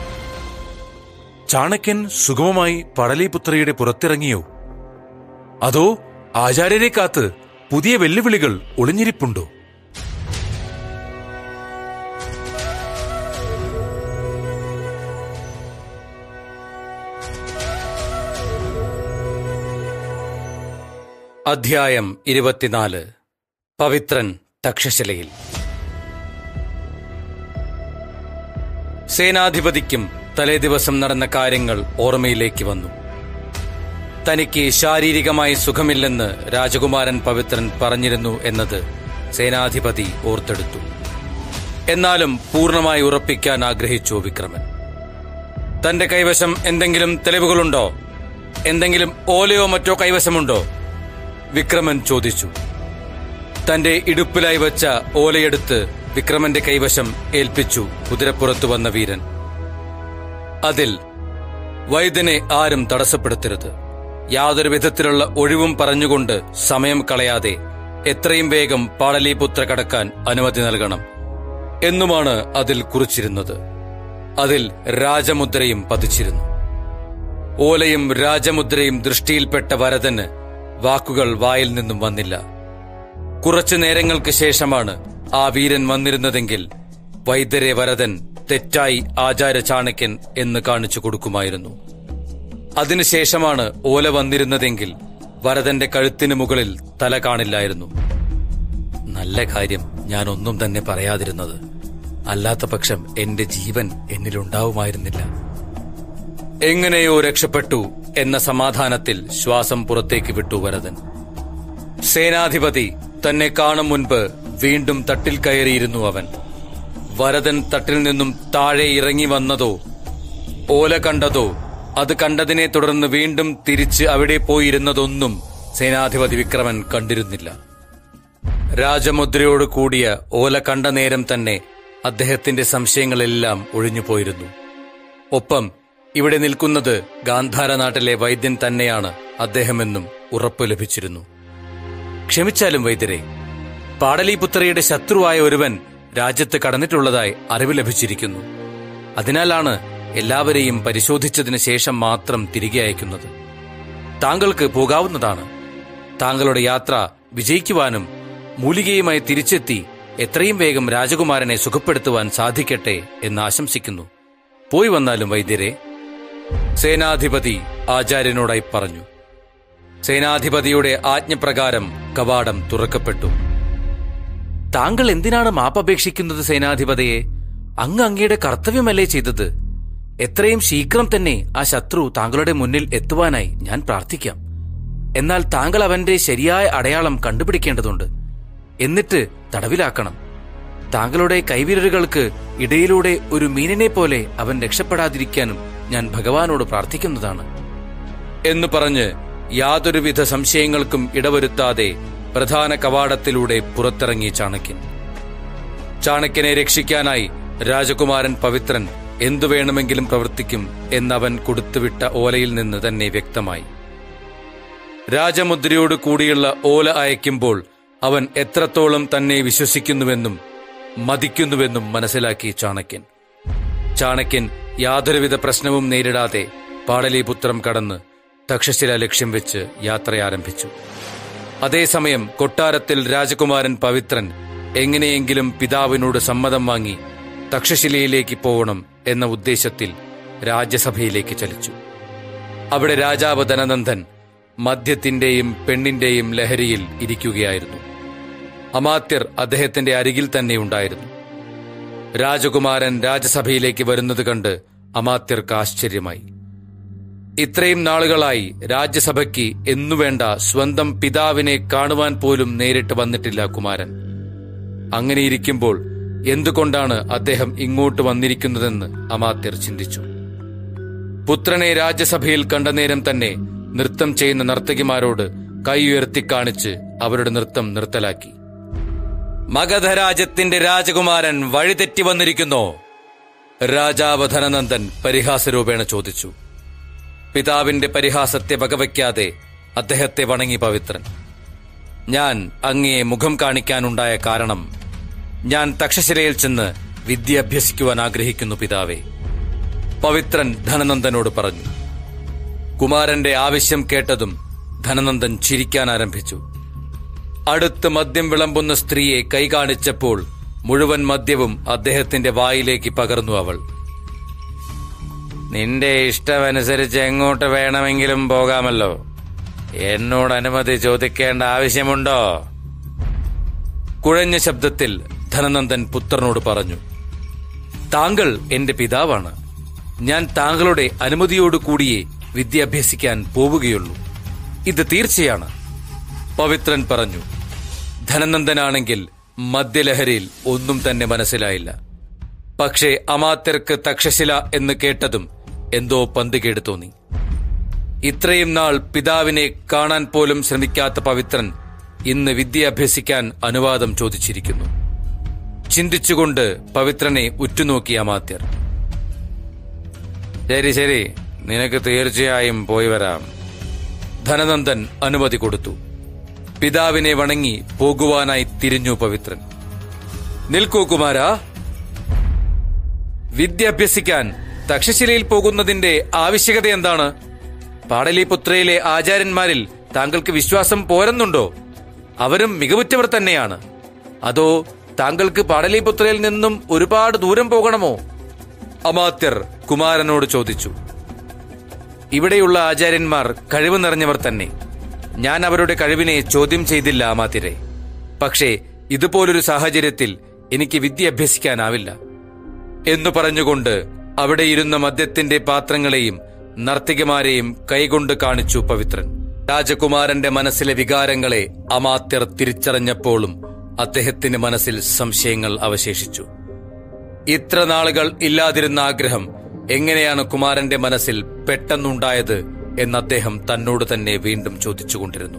ചാണക്യൻ സുഗമമായി പടലിപുത്രയുടെ പുറത്തിറങ്ങിയോ അതോ ആചാര്യരെ കാത്ത് പുതിയ വെല്ലുവിളികൾ ഒളിഞ്ഞിരിപ്പുണ്ടോ അധ്യായം ഇരുപത്തിനാല് പവിത്രൻ തക്ഷശിലയിൽ സേനാധിപതിക്കും തലേ ദിവസം നടന്ന കാര്യങ്ങൾ ഓർമ്മയിലേക്ക് വന്നു തനിക്ക് ശാരീരികമായി സുഖമില്ലെന്ന് രാജകുമാരൻ പവിത്രൻ പറഞ്ഞിരുന്നു എന്നത് സേനാധിപതി ഓർത്തെടുത്തു എന്നാലും പൂർണ്ണമായി ഉറപ്പിക്കാൻ ആഗ്രഹിച്ചു വിക്രമൻ തന്റെ കൈവശം എന്തെങ്കിലും തെളിവുകളുണ്ടോ എന്തെങ്കിലും ഓലയോ മറ്റോ കൈവശമുണ്ടോ വിക്രമൻ ചോദിച്ചു തന്റെ ഇടുപ്പിലായി വച്ച ഓലയെടുത്ത് വിക്രമന്റെ കൈവശം ഏൽപ്പിച്ചു കുതിരപ്പുറത്തു വന്ന വീരൻ അതിൽ വൈദ്യനെ ആരും തടസ്സപ്പെടുത്തരുത് യാതൊരു വിധത്തിലുള്ള ഒഴിവും പറഞ്ഞുകൊണ്ട് സമയം കളയാതെ എത്രയും വേഗം പാടലീപുത്ര കടക്കാൻ അനുമതി നൽകണം എന്നുമാണ് അതിൽ കുറിച്ചിരുന്നത് അതിൽ രാജമുദ്രയും പതിച്ചിരുന്നു ഓലയും രാജമുദ്രയും ദൃഷ്ടിയിൽപ്പെട്ട വരദന് വാക്കുകൾ വായിൽ നിന്നും വന്നില്ല കുറച്ചു നേരങ്ങൾക്ക് ശേഷമാണ് ആ വീരൻ വന്നിരുന്നതെങ്കിൽ വൈദ്യരെ വരദൻ തെറ്റായി ആചാര ചാണക്യൻ എന്ന് കാണിച്ചു കൊടുക്കുമായിരുന്നു അതിനുശേഷമാണ് ഓല വന്നിരുന്നതെങ്കിൽ വരദന്റെ കഴുത്തിന് മുകളിൽ തല കാണില്ലായിരുന്നു നല്ല കാര്യം ഞാൻ ഒന്നും തന്നെ പറയാതിരുന്നത് അല്ലാത്ത പക്ഷം എന്റെ ജീവൻ എന്നിലുണ്ടാവുമായിരുന്നില്ല എങ്ങനെയോ രക്ഷപ്പെട്ടു എന്ന സമാധാനത്തിൽ ശ്വാസം പുറത്തേക്ക് വിട്ടു വരദൻ സേനാധിപതി തന്നെ കാണും മുൻപ് വീണ്ടും തട്ടിൽ കയറിയിരുന്നു അവൻ വരദൻ തട്ടിൽ നിന്നും താഴെ ഇറങ്ങി വന്നതോ ഓല കണ്ടതോ അത് കണ്ടതിനെ തുടർന്ന് വീണ്ടും തിരിച്ച് അവിടെ പോയിരുന്നതൊന്നും സേനാധിപതി വിക്രമൻ കണ്ടിരുന്നില്ല രാജമുദ്രയോട് കൂടിയ ഓല കണ്ട നേരം തന്നെ അദ്ദേഹത്തിന്റെ സംശയങ്ങളെല്ലാം ഒഴിഞ്ഞുപോയിരുന്നു ഒപ്പം ഇവിടെ നിൽക്കുന്നത് ഗാന്ധാര നാട്ടിലെ വൈദ്യൻ തന്നെയാണ് അദ്ദേഹമെന്നും ഉറപ്പ് ലഭിച്ചിരുന്നു ക്ഷമിച്ചാലും വൈദ്യരെ പാടലീപുത്രയുടെ ശത്രുവായ ഒരുവൻ രാജ്യത്ത് കടന്നിട്ടുള്ളതായി അറിവ് ലഭിച്ചിരിക്കുന്നു അതിനാലാണ് എല്ലാവരെയും പരിശോധിച്ചതിന് ശേഷം മാത്രം തിരികെ അയക്കുന്നത് താങ്കൾക്ക് പോകാവുന്നതാണ് താങ്കളുടെ യാത്ര വിജയിക്കുവാനും മൂലികയുമായി തിരിച്ചെത്തി എത്രയും വേഗം രാജകുമാരനെ സുഖപ്പെടുത്തുവാൻ സാധിക്കട്ടെ എന്ന് ആശംസിക്കുന്നു പോയി വന്നാലും വൈദ്യരെ സേനാധിപതി ആചാര്യനോടായി പറഞ്ഞു സേനാധിപതിയുടെ ആജ്ഞപ്രകാരം കവാടം തുറക്കപ്പെട്ടു താങ്കൾ എന്തിനാണ് മാപ്പപേക്ഷിക്കുന്നത് സേനാധിപതിയെ അങ്ങ് അങ്ങയുടെ കർത്തവ്യമല്ലേ ചെയ്തത് എത്രയും ശീഘ്രം തന്നെ ആ ശത്രു താങ്കളുടെ മുന്നിൽ എത്തുവാനായി ഞാൻ പ്രാർത്ഥിക്കാം എന്നാൽ താങ്കൾ അവന്റെ ശരിയായ അടയാളം കണ്ടുപിടിക്കേണ്ടതുണ്ട് എന്നിട്ട് തടവിലാക്കണം താങ്കളുടെ കൈവിരലുകൾക്ക് ഇടയിലൂടെ ഒരു മീനിനെ പോലെ അവൻ രക്ഷപ്പെടാതിരിക്കാനും ഞാൻ ഭഗവാനോട് പ്രാർത്ഥിക്കുന്നതാണ് എന്ന് പറഞ്ഞ് യാതൊരുവിധ സംശയങ്ങൾക്കും ഇടവരുത്താതെ പ്രധാന കവാടത്തിലൂടെ പുറത്തിറങ്ങി ചാണക്യൻ ചാണക്യനെ രക്ഷിക്കാനായി രാജകുമാരൻ പവിത്രൻ എന്തു വേണമെങ്കിലും പ്രവർത്തിക്കും എന്നവൻ കൊടുത്തുവിട്ട ഓലയിൽ നിന്ന് തന്നെ വ്യക്തമായി രാജമുദ്രയോട് കൂടിയുള്ള ഓല അയക്കുമ്പോൾ അവൻ എത്രത്തോളം തന്നെ വിശ്വസിക്കുന്നുവെന്നും മതിക്കുന്നുവെന്നും മനസ്സിലാക്കി ചാണക്യൻ ചാണക്യൻ യാതൊരുവിധ പ്രശ്നവും നേരിടാതെ പാടലീപുത്രം കടന്ന് തക്ഷശില ലക്ഷ്യം വെച്ച് യാത്ര ആരംഭിച്ചു അതേസമയം കൊട്ടാരത്തിൽ രാജകുമാരൻ പവിത്രൻ എങ്ങനെയെങ്കിലും പിതാവിനോട് സമ്മതം വാങ്ങി തക്ഷശിലയിലേക്ക് പോകണം എന്ന ഉദ്ദേശത്തിൽ രാജ്യസഭയിലേക്ക് ചലിച്ചു അവിടെ രാജാവ് ധനനന്ദൻ മദ്യത്തിന്റെയും പെണ്ണിന്റെയും ലഹരിയിൽ ഇരിക്കുകയായിരുന്നു അമാത്യർ അദ്ദേഹത്തിന്റെ അരികിൽ തന്നെ ഉണ്ടായിരുന്നു രാജകുമാരൻ രാജസഭയിലേക്ക് വരുന്നത് കണ്ട് അമാത്യർക്ക് ആശ്ചര്യമായി ഇത്രയും നാളുകളായി രാജ്യസഭയ്ക്ക് എന്നുവേണ്ട സ്വന്തം പിതാവിനെ കാണുവാൻ പോലും നേരിട്ട് വന്നിട്ടില്ല കുമാരൻ അങ്ങനെയിരിക്കുമ്പോൾ എന്തുകൊണ്ടാണ് അദ്ദേഹം ഇങ്ങോട്ട് വന്നിരിക്കുന്നതെന്ന് അമാത്യർ ചിന്തിച്ചു പുത്രനെ രാജ്യസഭയിൽ കണ്ട നേരം തന്നെ നൃത്തം ചെയ്യുന്ന നർത്തകിമാരോട് കൈ ഉയർത്തി കാണിച്ച് അവരുടെ നൃത്തം നിർത്തലാക്കി മഗധരാജ്യത്തിന്റെ രാജകുമാരൻ വഴിതെറ്റി വന്നിരിക്കുന്നോ രാജാവ് ധനനന്ദൻ പരിഹാസരൂപേണ ചോദിച്ചു പിതാവിന്റെ പരിഹാസത്തെ വകവയ്ക്കാതെ അദ്ദേഹത്തെ വണങ്ങി പവിത്രൻ ഞാൻ അങ്ങയെ മുഖം കാണിക്കാനുണ്ടായ കാരണം ഞാൻ തക്ഷശിലയിൽ ചെന്ന് വിദ്യ അഭ്യസിക്കുവാൻ ആഗ്രഹിക്കുന്നു പിതാവേ പവിത്രൻ ധനനന്ദനോട് പറഞ്ഞു കുമാരന്റെ ആവശ്യം കേട്ടതും ധനനന്ദൻ ചിരിക്കാൻ ആരംഭിച്ചു അടുത്ത് മദ്യം വിളമ്പുന്ന സ്ത്രീയെ കൈകാണിച്ചപ്പോൾ മുഴുവൻ മദ്യവും അദ്ദേഹത്തിന്റെ വായിലേക്ക് പകർന്നു അവൾ നിന്റെ ഇഷ്ടമനുസരിച്ച് എങ്ങോട്ട് വേണമെങ്കിലും പോകാമല്ലോ എന്നോട് അനുമതി ചോദിക്കേണ്ട ആവശ്യമുണ്ടോ കുഴഞ്ഞ ശബ്ദത്തിൽ ധനനന്ദൻ പുത്രനോട് പറഞ്ഞു താങ്കൾ എന്റെ പിതാവാണ് ഞാൻ താങ്കളുടെ അനുമതിയോടു കൂടിയേ വിദ്യ അഭ്യസിക്കാൻ പോവുകയുള്ളൂ ഇത് തീർച്ചയാണ് പവിത്രൻ പറഞ്ഞു ധനനന്ദനാണെങ്കിൽ മദ്യലഹരിയിൽ ഒന്നും തന്നെ മനസ്സിലായില്ല പക്ഷേ അമാത്യർക്ക് തക്ഷശില എന്ന് കേട്ടതും എന്തോ പന്തുകേട് തോന്നി ഇത്രയും നാൾ പിതാവിനെ കാണാൻ പോലും ശ്രമിക്കാത്ത പവിത്രൻ ഇന്ന് വിദ്യ അഭ്യസിക്കാൻ അനുവാദം ചോദിച്ചിരിക്കുന്നു ചിന്തിച്ചുകൊണ്ട് പവിത്രനെ ഉറ്റുനോക്കി അമാത്യർ ശരി ശരി നിനക്ക് തീർച്ചയായും പോയി വരാം ധനനന്ദൻ അനുമതി കൊടുത്തു പിതാവിനെ വണങ്ങി പോകുവാനായി തിരിഞ്ഞു പവിത്രൻ നിൽക്കൂ കുമാര വിദ്യ അഭ്യസിക്കാൻ തക്ഷശിലയിൽ പോകുന്നതിന്റെ ആവശ്യകത എന്താണ് പാടലിപുത്രയിലെ ആചാര്യന്മാരിൽ താങ്കൾക്ക് വിശ്വാസം പോരുന്നുണ്ടോ അവരും മികവുറ്റവർ തന്നെയാണ് അതോ താങ്കൾക്ക് പാടലിപുത്രയിൽ നിന്നും ഒരുപാട് ദൂരം പോകണമോ അമാത്യർ കുമാരനോട് ചോദിച്ചു ഇവിടെയുള്ള ആചാര്യന്മാർ കഴിവ് നിറഞ്ഞവർ തന്നെ ഞാൻ അവരുടെ കഴിവിനെ ചോദ്യം ചെയ്തില്ല അമാത്യരെ പക്ഷേ ഇതുപോലൊരു സാഹചര്യത്തിൽ എനിക്ക് വിദ്യ അഭ്യസിക്കാനാവില്ല എന്നു പറഞ്ഞുകൊണ്ട് അവിടെ ഇരുന്ന മദ്യത്തിന്റെ പാത്രങ്ങളെയും നർത്തികമാരെയും കൈകൊണ്ട് കാണിച്ചു പവിത്രൻ രാജകുമാരന്റെ മനസ്സിലെ വികാരങ്ങളെ അമാത്യർ തിരിച്ചറിഞ്ഞപ്പോഴും അദ്ദേഹത്തിന്റെ മനസ്സിൽ സംശയങ്ങൾ അവശേഷിച്ചു ഇത്ര നാളുകൾ ഇല്ലാതിരുന്ന ആഗ്രഹം എങ്ങനെയാണ് കുമാരന്റെ മനസ്സിൽ പെട്ടെന്നുണ്ടായത് എന്ന് അദ്ദേഹം തന്നോട് തന്നെ വീണ്ടും ചോദിച്ചുകൊണ്ടിരുന്നു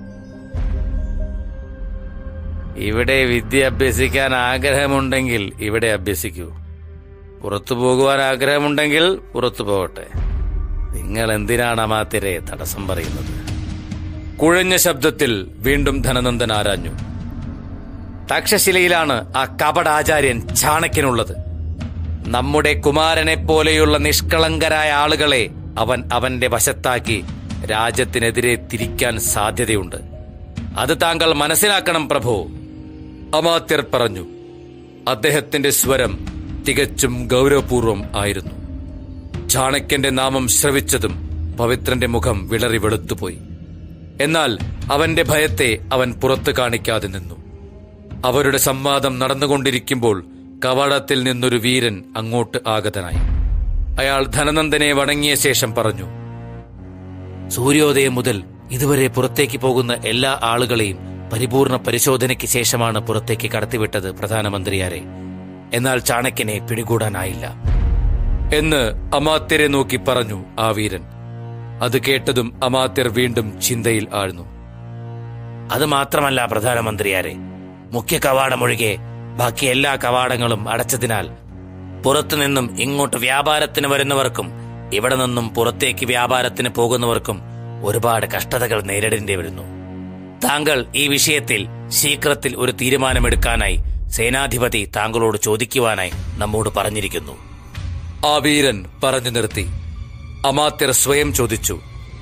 ഇവിടെ വിദ്യ അഭ്യസിക്കാൻ ആഗ്രഹമുണ്ടെങ്കിൽ ഇവിടെ അഭ്യസിക്കൂ പുറത്തു പോകുവാൻ ആഗ്രഹമുണ്ടെങ്കിൽ പുറത്തു പോകട്ടെ നിങ്ങൾ എന്തിനാണ് അമാത്തിരെ തടസ്സം പറയുന്നത് കുഴഞ്ഞ ശബ്ദത്തിൽ വീണ്ടും ധനനന്ദൻ ആരാഞ്ഞു തക്ഷശിലയിലാണ് ആ കപടാചാര്യൻ ചാണക്യനുള്ളത് നമ്മുടെ കുമാരനെ പോലെയുള്ള നിഷ്കളങ്കരായ ആളുകളെ അവൻ അവന്റെ വശത്താക്കി രാജ്യത്തിനെതിരെ തിരിക്കാൻ സാധ്യതയുണ്ട് അത് താങ്കൾ മനസ്സിലാക്കണം പ്രഭു അമാത്യർ പറഞ്ഞു അദ്ദേഹത്തിന്റെ സ്വരം തികച്ചും ഗൗരവപൂർവം ആയിരുന്നു ചാണക്യന്റെ നാമം ശ്രവിച്ചതും പവിത്രന്റെ മുഖം വിളറി വെളുത്തുപോയി എന്നാൽ അവന്റെ ഭയത്തെ അവൻ പുറത്തു കാണിക്കാതെ നിന്നു അവരുടെ സംവാദം നടന്നുകൊണ്ടിരിക്കുമ്പോൾ കവാടത്തിൽ നിന്നൊരു വീരൻ അങ്ങോട്ട് ആഗതനായി അയാൾ ധനനന്ദനെ വണങ്ങിയ ശേഷം പറഞ്ഞു സൂര്യോദയം മുതൽ ഇതുവരെ പുറത്തേക്ക് പോകുന്ന എല്ലാ ആളുകളെയും പരിപൂർണ പരിശോധനയ്ക്ക് ശേഷമാണ് പുറത്തേക്ക് കടത്തിവിട്ടത് പ്രധാനമന്ത്രിയാരെ എന്നാൽ ചാണക്യനെ പിടികൂടാനായില്ല എന്ന് അമാത്യരെ നോക്കി പറഞ്ഞു ആ വീരൻ അത് കേട്ടതും അമാത്യർ വീണ്ടും ചിന്തയിൽ ആഴ്ന്നു അത് മാത്രമല്ല പ്രധാനമന്ത്രിയാരെ മുഖ്യ കവാടമൊഴികെ ബാക്കി എല്ലാ കവാടങ്ങളും അടച്ചതിനാൽ പുറത്തുനിന്നും ഇങ്ങോട്ട് വ്യാപാരത്തിന് വരുന്നവർക്കും ഇവിടെ നിന്നും പുറത്തേക്ക് വ്യാപാരത്തിന് പോകുന്നവർക്കും ഒരുപാട് കഷ്ടതകൾ നേരിടേണ്ടി വരുന്നു താങ്കൾ ഈ വിഷയത്തിൽ ശീഘ്രത്തിൽ ഒരു തീരുമാനമെടുക്കാനായി സേനാധിപതി താങ്കളോട് ചോദിക്കുവാനായി നമ്മോട് പറഞ്ഞിരിക്കുന്നു ആ വീരൻ പറഞ്ഞു നിർത്തി അമാത്യർ സ്വയം ചോദിച്ചു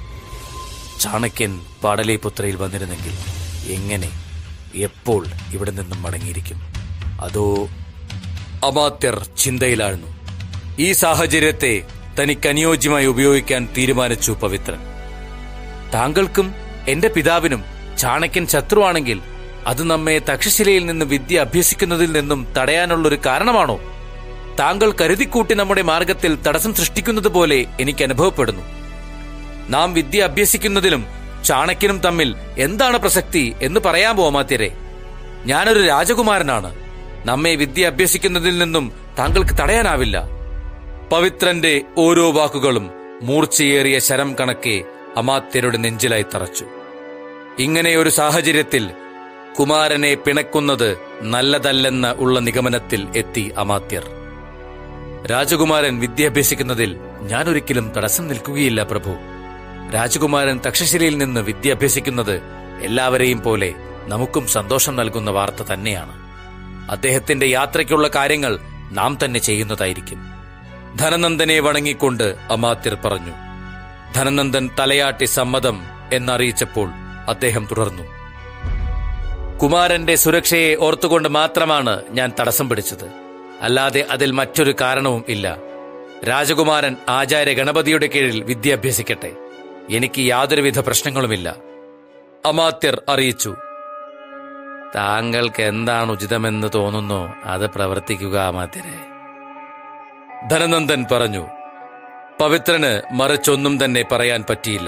ചാണക്യൻ പാടലിപുത്രയിൽ വന്നിരുന്നെങ്കിൽ എങ്ങനെ എപ്പോൾ ഇവിടെ നിന്നും മടങ്ങിയിരിക്കും അതോ അമാത്യർ ചിന്തയിലാഴ്ന്നു ഈ സാഹചര്യത്തെ തനിക്ക് അനുയോജ്യമായി ഉപയോഗിക്കാൻ തീരുമാനിച്ചു പവിത്രൻ താങ്കൾക്കും എന്റെ പിതാവിനും ചാണക്യൻ ശത്രുവാണെങ്കിൽ അത് നമ്മെ തക്ഷശിലയിൽ നിന്ന് വിദ്യ അഭ്യസിക്കുന്നതിൽ നിന്നും തടയാനുള്ളൊരു കാരണമാണോ താങ്കൾ കരുതിക്കൂട്ടി നമ്മുടെ മാർഗത്തിൽ തടസ്സം സൃഷ്ടിക്കുന്നത് പോലെ എനിക്ക് അനുഭവപ്പെടുന്നു നാം വിദ്യ അഭ്യസിക്കുന്നതിലും ചാണക്യനും തമ്മിൽ എന്താണ് പ്രസക്തി എന്ന് പറയാമോ അമാത്യരെ ഞാനൊരു രാജകുമാരനാണ് നമ്മെ വിദ്യ അഭ്യസിക്കുന്നതിൽ നിന്നും താങ്കൾക്ക് തടയാനാവില്ല പവിത്രന്റെ ഓരോ വാക്കുകളും മൂർച്ചയേറിയ ശരം കണക്കെ അമാത്യരുടെ നെഞ്ചിലായി തറച്ചു ഇങ്ങനെ ഒരു സാഹചര്യത്തിൽ കുമാരനെ പിണക്കുന്നത് നല്ലതല്ലെന്ന ഉള്ള നിഗമനത്തിൽ എത്തി അമാത്യർ രാജകുമാരൻ വിദ്യ അഭ്യസിക്കുന്നതിൽ ഞാൻ ഒരിക്കലും തടസ്സം നിൽക്കുകയില്ല പ്രഭു രാജകുമാരൻ തക്ഷശിലയിൽ നിന്ന് വിദ്യ അഭ്യസിക്കുന്നത് എല്ലാവരെയും പോലെ നമുക്കും സന്തോഷം നൽകുന്ന വാർത്ത തന്നെയാണ് അദ്ദേഹത്തിന്റെ യാത്രയ്ക്കുള്ള കാര്യങ്ങൾ നാം തന്നെ ചെയ്യുന്നതായിരിക്കും ധനനന്ദനെ വണങ്ങിക്കൊണ്ട് അമാത്യർ പറഞ്ഞു ധനനന്ദൻ തലയാട്ടി സമ്മതം എന്നറിയിച്ചപ്പോൾ അദ്ദേഹം തുടർന്നു കുമാരന്റെ സുരക്ഷയെ ഓർത്തുകൊണ്ട് മാത്രമാണ് ഞാൻ തടസ്സം പിടിച്ചത് അല്ലാതെ അതിൽ മറ്റൊരു കാരണവും ഇല്ല രാജകുമാരൻ ആചാര്യ ഗണപതിയുടെ കീഴിൽ വിദ്യ അഭ്യസിക്കട്ടെ എനിക്ക് യാതൊരുവിധ പ്രശ്നങ്ങളുമില്ല അമാത്യർ അറിയിച്ചു താങ്കൾക്ക് എന്താണ് ഉചിതമെന്ന് തോന്നുന്നോ അത് പ്രവർത്തിക്കുക അമാത്യരെ ധനനന്ദൻ പറഞ്ഞു പവിത്രന് മറിച്ചൊന്നും തന്നെ പറയാൻ പറ്റിയില്ല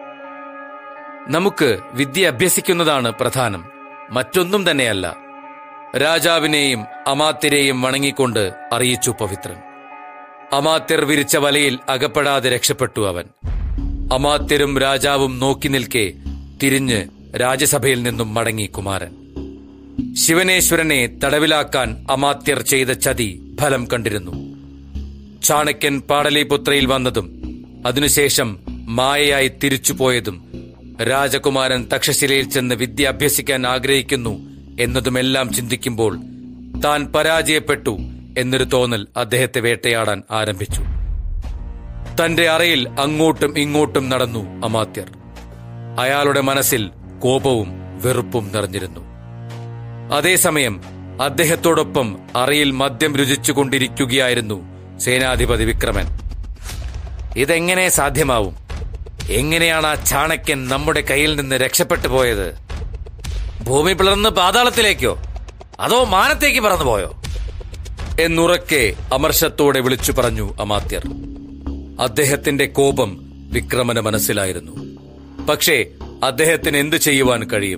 നമുക്ക് വിദ്യ അഭ്യസിക്കുന്നതാണ് പ്രധാനം മറ്റൊന്നും തന്നെയല്ല രാജാവിനെയും അമാത്യരെയും വണങ്ങിക്കൊണ്ട് അറിയിച്ചു പവിത്രൻ അമാത്യർ വിരിച്ച വലയിൽ അകപ്പെടാതെ രക്ഷപ്പെട്ടു അവൻ അമാത്യരും രാജാവും നോക്കി നിൽക്കെ തിരിഞ്ഞ് രാജ്യസഭയിൽ നിന്നും മടങ്ങി കുമാരൻ ശിവനേശ്വരനെ തടവിലാക്കാൻ അമാത്യർ ചെയ്ത ചതി ഫലം കണ്ടിരുന്നു ചാണക്യൻ പാടലിപുത്രയിൽ വന്നതും അതിനുശേഷം മായയായി തിരിച്ചുപോയതും രാജകുമാരൻ തക്ഷശിലയിൽ ചെന്ന് വിദ്യ അഭ്യസിക്കാൻ ആഗ്രഹിക്കുന്നു എന്നതുമെല്ലാം ചിന്തിക്കുമ്പോൾ താൻ പരാജയപ്പെട്ടു എന്നൊരു തോന്നൽ അദ്ദേഹത്തെ വേട്ടയാടാൻ ആരംഭിച്ചു തന്റെ അറയിൽ അങ്ങോട്ടും ഇങ്ങോട്ടും നടന്നു അമാത്യർ അയാളുടെ മനസ്സിൽ കോപവും വെറുപ്പും നിറഞ്ഞിരുന്നു അതേസമയം അദ്ദേഹത്തോടൊപ്പം അറയിൽ മദ്യം രുചിച്ചുകൊണ്ടിരിക്കുകയായിരുന്നു സേനാധിപതി വിക്രമൻ ഇതെങ്ങനെ സാധ്യമാവും എങ്ങനെയാണ് ആ ചാണക്യൻ നമ്മുടെ കയ്യിൽ നിന്ന് രക്ഷപ്പെട്ടു പോയത് ഭൂമി പിളർന്ന് പാതാളത്തിലേക്കോ അതോ മാനത്തേക്ക് പറന്നുപോയോ എന്നുറക്കെ അമർഷത്തോടെ വിളിച്ചു പറഞ്ഞു അമാത്യർ അദ്ദേഹത്തിന്റെ കോപം വിക്രമന് മനസ്സിലായിരുന്നു പക്ഷേ അദ്ദേഹത്തിന് എന്തു ചെയ്യുവാൻ കഴിയും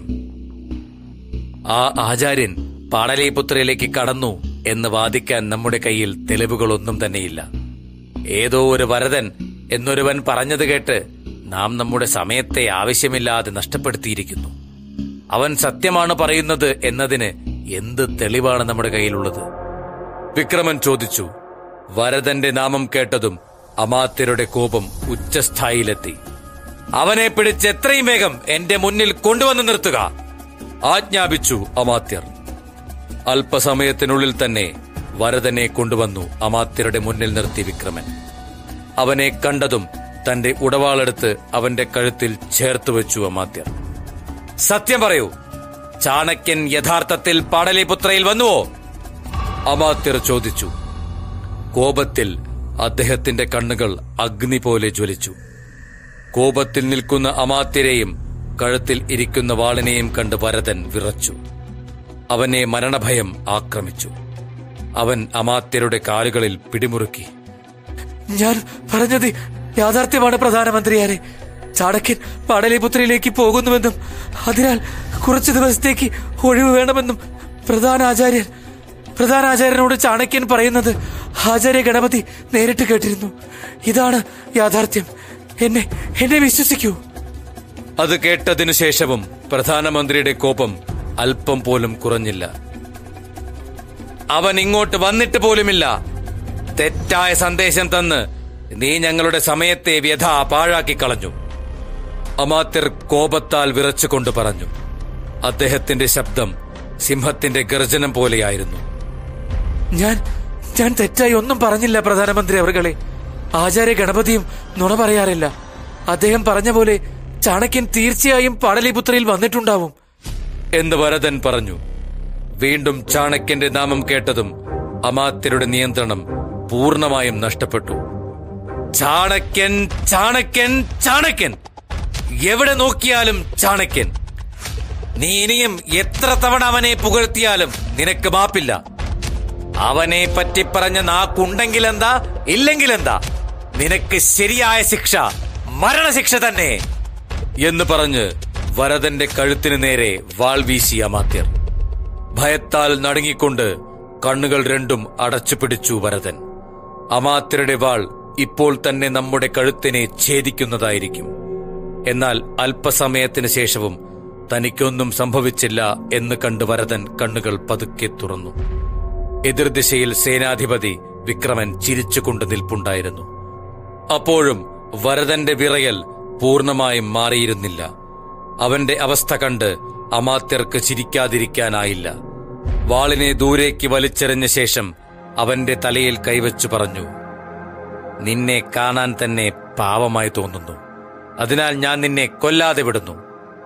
ആ ആചാര്യൻ പാടലീപുത്രയിലേക്ക് കടന്നു എന്ന് വാദിക്കാൻ നമ്മുടെ കയ്യിൽ തെളിവുകളൊന്നും തന്നെയില്ല ഏതോ ഒരു വരദൻ എന്നൊരുവൻ പറഞ്ഞത് കേട്ട് നാം നമ്മുടെ സമയത്തെ ആവശ്യമില്ലാതെ നഷ്ടപ്പെടുത്തിയിരിക്കുന്നു അവൻ സത്യമാണ് പറയുന്നത് എന്നതിന് എന്ത് തെളിവാണ് നമ്മുടെ കയ്യിലുള്ളത് വിക്രമൻ ചോദിച്ചു വരദന്റെ നാമം കേട്ടതും അമാത്യരുടെ കോപം ഉച്ചസ്ഥായിയിലെത്തി അവനെ പിടിച്ച് എത്രയും വേഗം എന്റെ മുന്നിൽ കൊണ്ടുവന്ന് നിർത്തുക ആജ്ഞാപിച്ചു അമാത്യർ അല്പസമയത്തിനുള്ളിൽ തന്നെ വരദനെ കൊണ്ടുവന്നു അമാത്യരുടെ മുന്നിൽ നിർത്തി വിക്രമൻ അവനെ കണ്ടതും തന്റെ ഉടവാളെടുത്ത് അവന്റെ കഴുത്തിൽ ചേർത്ത് വെച്ചു അമാത്യർ സത്യം പറയൂ ചാണക്യൻ യഥാർത്ഥത്തിൽ പാടലിപുത്രയിൽ വന്നുവോ അമാത്യർ ചോദിച്ചു കോപത്തിൽ അദ്ദേഹത്തിന്റെ കണ്ണുകൾ അഗ്നി പോലെ ജ്വലിച്ചു കോപത്തിൽ നിൽക്കുന്ന അമാത്യരെയും കഴുത്തിൽ ഇരിക്കുന്ന വാളിനെയും കണ്ട് വരദൻ വിറച്ചു അവനെ മരണഭയം ആക്രമിച്ചു അവൻ അമാത്യരുടെ കാലുകളിൽ പിടിമുറുക്കി ഞാൻ പറഞ്ഞത് യാഥാർത്ഥ്യമാണ് പ്രധാനമന്ത്രിയാരെ ചാണക്യൻ പാടലിപുത്രയിലേക്ക് പോകുന്നുവെന്നും അതിനാൽ കുറച്ചു ദിവസത്തേക്ക് ഒഴിവ് വേണമെന്നും പ്രധാന ആചാര്യൻ പ്രധാന ആചാര്യനോട് ചാണക്യൻ പറയുന്നത് ആചാര്യ ഗണപതി നേരിട്ട് കേട്ടിരുന്നു ഇതാണ് യാഥാർത്ഥ്യം എന്നെ എന്നെ വിശ്വസിക്കൂ അത് കേട്ടതിനു ശേഷവും പ്രധാനമന്ത്രിയുടെ കോപം അല്പം പോലും കുറഞ്ഞില്ല അവൻ ഇങ്ങോട്ട് വന്നിട്ട് പോലുമില്ല തെറ്റായ സന്ദേശം തന്ന് നീ ഞങ്ങളുടെ സമയത്തെ വ്യഥ പാഴാക്കി കളഞ്ഞു അമാത്യർ കോപത്താൽ വിറച്ചുകൊണ്ട് പറഞ്ഞു അദ്ദേഹത്തിന്റെ ശബ്ദം സിംഹത്തിന്റെ ഗർജനം പോലെയായിരുന്നു ഞാൻ ഞാൻ തെറ്റായി ഒന്നും പറഞ്ഞില്ല പ്രധാനമന്ത്രി അവർകളെ ആചാര്യ ഗണപതിയും നുണ പറയാറില്ല അദ്ദേഹം പറഞ്ഞ പോലെ ചാണക്യൻ തീർച്ചയായും പാടലിപുത്രയിൽ വന്നിട്ടുണ്ടാവും എന്ന് വരദൻ പറഞ്ഞു വീണ്ടും ചാണക്യന്റെ നാമം കേട്ടതും അമാത്യരുടെ നിയന്ത്രണം പൂർണ്ണമായും നഷ്ടപ്പെട്ടു ചാണക്യൻ ചാണക്യൻ ചാണക്യൻ എവിടെ നോക്കിയാലും ചാണക്യൻ നീ ഇനിയും എത്ര തവണ അവനെ പുകഴ്ത്തിയാലും നിനക്ക് മാപ്പില്ല അവനെ പറ്റി പറഞ്ഞ നാക്കുണ്ടെങ്കിലെന്താ ഇല്ലെങ്കിലെന്താ നിനക്ക് ശരിയായ ശിക്ഷ മരണശിക്ഷ തന്നെ എന്ന് പറഞ്ഞ് വരദന്റെ കഴുത്തിന് നേരെ വാൾ വീശി അമാത്യർ ഭയത്താൽ നടുങ്ങിക്കൊണ്ട് കണ്ണുകൾ രണ്ടും അടച്ചു പിടിച്ചു വരദൻ അമാത്യരുടെ വാൾ ഇപ്പോൾ തന്നെ നമ്മുടെ കഴുത്തിനെ ഛേദിക്കുന്നതായിരിക്കും എന്നാൽ അല്പസമയത്തിന് ശേഷവും തനിക്കൊന്നും സംഭവിച്ചില്ല എന്ന് കണ്ട് വരദൻ കണ്ണുകൾ പതുക്കെ തുറന്നു എതിർദിശയിൽ സേനാധിപതി വിക്രമൻ ചിരിച്ചുകൊണ്ട് നിൽപ്പുണ്ടായിരുന്നു അപ്പോഴും വരദന്റെ വിറയൽ പൂർണ്ണമായും മാറിയിരുന്നില്ല അവന്റെ അവസ്ഥ കണ്ട് അമാത്യർക്ക് ചിരിക്കാതിരിക്കാനായില്ല വാളിനെ ദൂരേക്ക് വലിച്ചെറിഞ്ഞ ശേഷം അവന്റെ തലയിൽ കൈവച്ചു പറഞ്ഞു നിന്നെ കാണാൻ തന്നെ പാവമായി തോന്നുന്നു അതിനാൽ ഞാൻ നിന്നെ കൊല്ലാതെ വിടുന്നു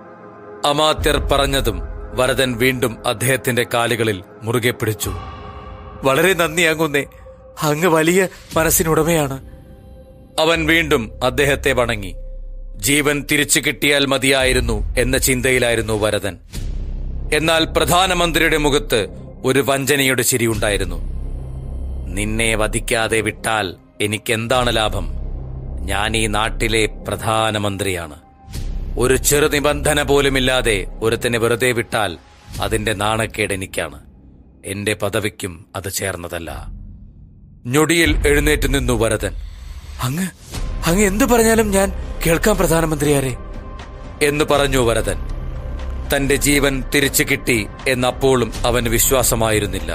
അമാത്യർ പറഞ്ഞതും വരദൻ വീണ്ടും അദ്ദേഹത്തിന്റെ കാലുകളിൽ മുറുകെ പിടിച്ചു വളരെ നന്ദി അങ്ങുന്നേ അങ്ങ് വലിയ മനസ്സിനുടമയാണ് അവൻ വീണ്ടും അദ്ദേഹത്തെ വണങ്ങി ജീവൻ തിരിച്ചു കിട്ടിയാൽ മതിയായിരുന്നു എന്ന ചിന്തയിലായിരുന്നു വരദൻ എന്നാൽ പ്രധാനമന്ത്രിയുടെ മുഖത്ത് ഒരു വഞ്ചനയുടെ ചിരിയുണ്ടായിരുന്നു നിന്നെ വധിക്കാതെ വിട്ടാൽ എനിക്കെന്താണ് ലാഭം ഞാൻ ഈ നാട്ടിലെ പ്രധാനമന്ത്രിയാണ് ഒരു ചെറു നിബന്ധന പോലുമില്ലാതെ ഒരുത്തനെ വെറുതെ വിട്ടാൽ അതിന്റെ നാണക്കേട് എനിക്കാണ് എന്റെ പദവിക്കും അത് ചേർന്നതല്ല ഞൊടിയിൽ എഴുന്നേറ്റ് നിന്നു വരദൻ അങ്ങ് അങ്ങ് എന്തു പറഞ്ഞാലും ഞാൻ കേൾക്കാം പ്രധാനമന്ത്രിയാരെ എന്ന് പറഞ്ഞു വരദൻ തന്റെ ജീവൻ തിരിച്ചു കിട്ടി എന്നപ്പോഴും അവന് വിശ്വാസമായിരുന്നില്ല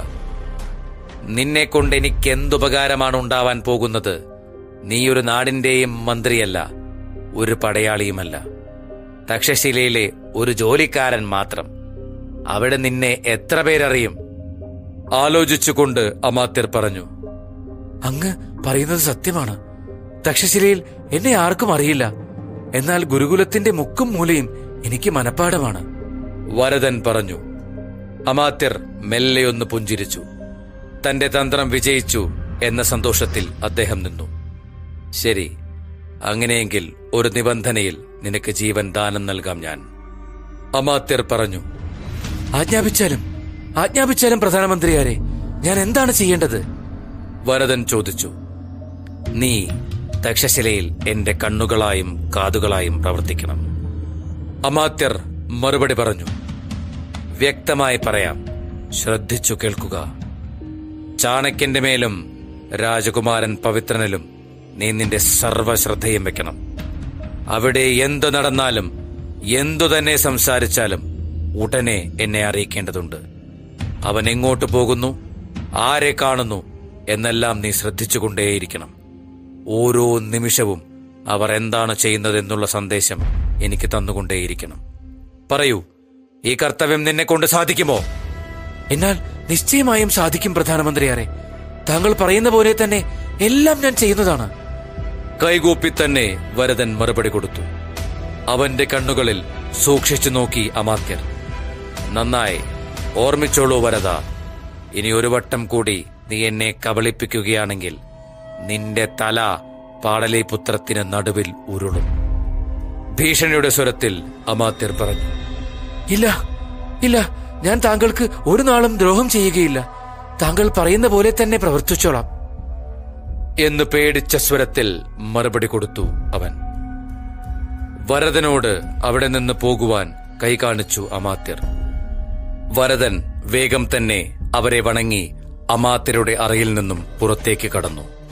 നിന്നെ കൊണ്ട് എനിക്ക് എന്തുപകാരമാണ് ഉണ്ടാവാൻ പോകുന്നത് നീ ഒരു നാടിന്റെയും മന്ത്രിയല്ല ഒരു പടയാളിയുമല്ല തക്ഷശിലയിലെ ഒരു ജോലിക്കാരൻ മാത്രം അവിടെ നിന്നെ എത്ര പേരറിയും ആലോചിച്ചുകൊണ്ട് അമാത്യർ പറഞ്ഞു അങ്ങ് പറയുന്നത് സത്യമാണ് തക്ഷശിലയിൽ എന്നെ ആർക്കും അറിയില്ല എന്നാൽ ഗുരുകുലത്തിന്റെ മുക്കും മൂലയും എനിക്ക് മനപ്പാടമാണ് വരദൻ പറഞ്ഞു അമാത്യർ മെല്ലെയൊന്ന് പുഞ്ചിരിച്ചു തന്റെ തന്ത്രം വിജയിച്ചു എന്ന സന്തോഷത്തിൽ അദ്ദേഹം നിന്നു ശരി അങ്ങനെയെങ്കിൽ ഒരു നിബന്ധനയിൽ നിനക്ക് ജീവൻ ദാനം നൽകാം ഞാൻ അമാത്യർ പറഞ്ഞു ആജ്ഞാപിച്ചാലും ആജ്ഞാപിച്ചാലും പ്രധാനമന്ത്രിയാരെ ഞാൻ എന്താണ് ചെയ്യേണ്ടത് വരദൻ ചോദിച്ചു നീ തക്ഷശിലയിൽ എന്റെ കണ്ണുകളായും കാതുകളായും പ്രവർത്തിക്കണം അമാത്യർ മറുപടി പറഞ്ഞു വ്യക്തമായി പറയാം ശ്രദ്ധിച്ചു കേൾക്കുക ചാണക്യന്റെ മേലും രാജകുമാരൻ പവിത്രനിലും നീ നിന്റെ സർവശ്രദ്ധയും വെക്കണം അവിടെ എന്തു നടന്നാലും എന്തു തന്നെ സംസാരിച്ചാലും ഉടനെ എന്നെ അറിയിക്കേണ്ടതുണ്ട് അവൻ എങ്ങോട്ട് പോകുന്നു ആരെ കാണുന്നു എന്നെല്ലാം നീ ശ്രദ്ധിച്ചുകൊണ്ടേയിരിക്കണം ഓരോ നിമിഷവും അവർ എന്താണ് ചെയ്യുന്നതെന്നുള്ള സന്ദേശം എനിക്ക് തന്നുകൊണ്ടേയിരിക്കണം പറയൂ ഈ കർത്തവ്യം നിന്നെ കൊണ്ട് സാധിക്കുമോ എന്നാൽ നിശ്ചയമായും സാധിക്കും പ്രധാനമന്ത്രിയാരെ താങ്കൾ പറയുന്ന പോലെ തന്നെ എല്ലാം ഞാൻ ചെയ്യുന്നതാണ് കൈകൂപ്പി തന്നെ വരദൻ മറുപടി കൊടുത്തു അവന്റെ കണ്ണുകളിൽ സൂക്ഷിച്ചു നോക്കി അമാത്യർ നന്നായി ഓർമ്മിച്ചോളൂ വരദ ഇനി ഒരു വട്ടം കൂടി നീ എന്നെ കബളിപ്പിക്കുകയാണെങ്കിൽ നിന്റെ തല പാടലീപുത്രത്തിന് നടുവിൽ ഉരുളും ഭീഷണിയുടെ സ്വരത്തിൽ അമാത്യർ പറഞ്ഞു ഇല്ല ഇല്ല ഞാൻ താങ്കൾക്ക് ഒരു നാളും ദ്രോഹം ചെയ്യുകയില്ല താങ്കൾ പറയുന്ന പോലെ തന്നെ പ്രവർത്തിച്ചോളാം എന്ന് പേടിച്ച സ്വരത്തിൽ മറുപടി കൊടുത്തു അവൻ വരദനോട് അവിടെ നിന്ന് പോകുവാൻ കൈ കാണിച്ചു അമാത്യർ വരദൻ വേഗം തന്നെ അവരെ വണങ്ങി അമാത്യരുടെ അറയിൽ നിന്നും പുറത്തേക്ക് കടന്നു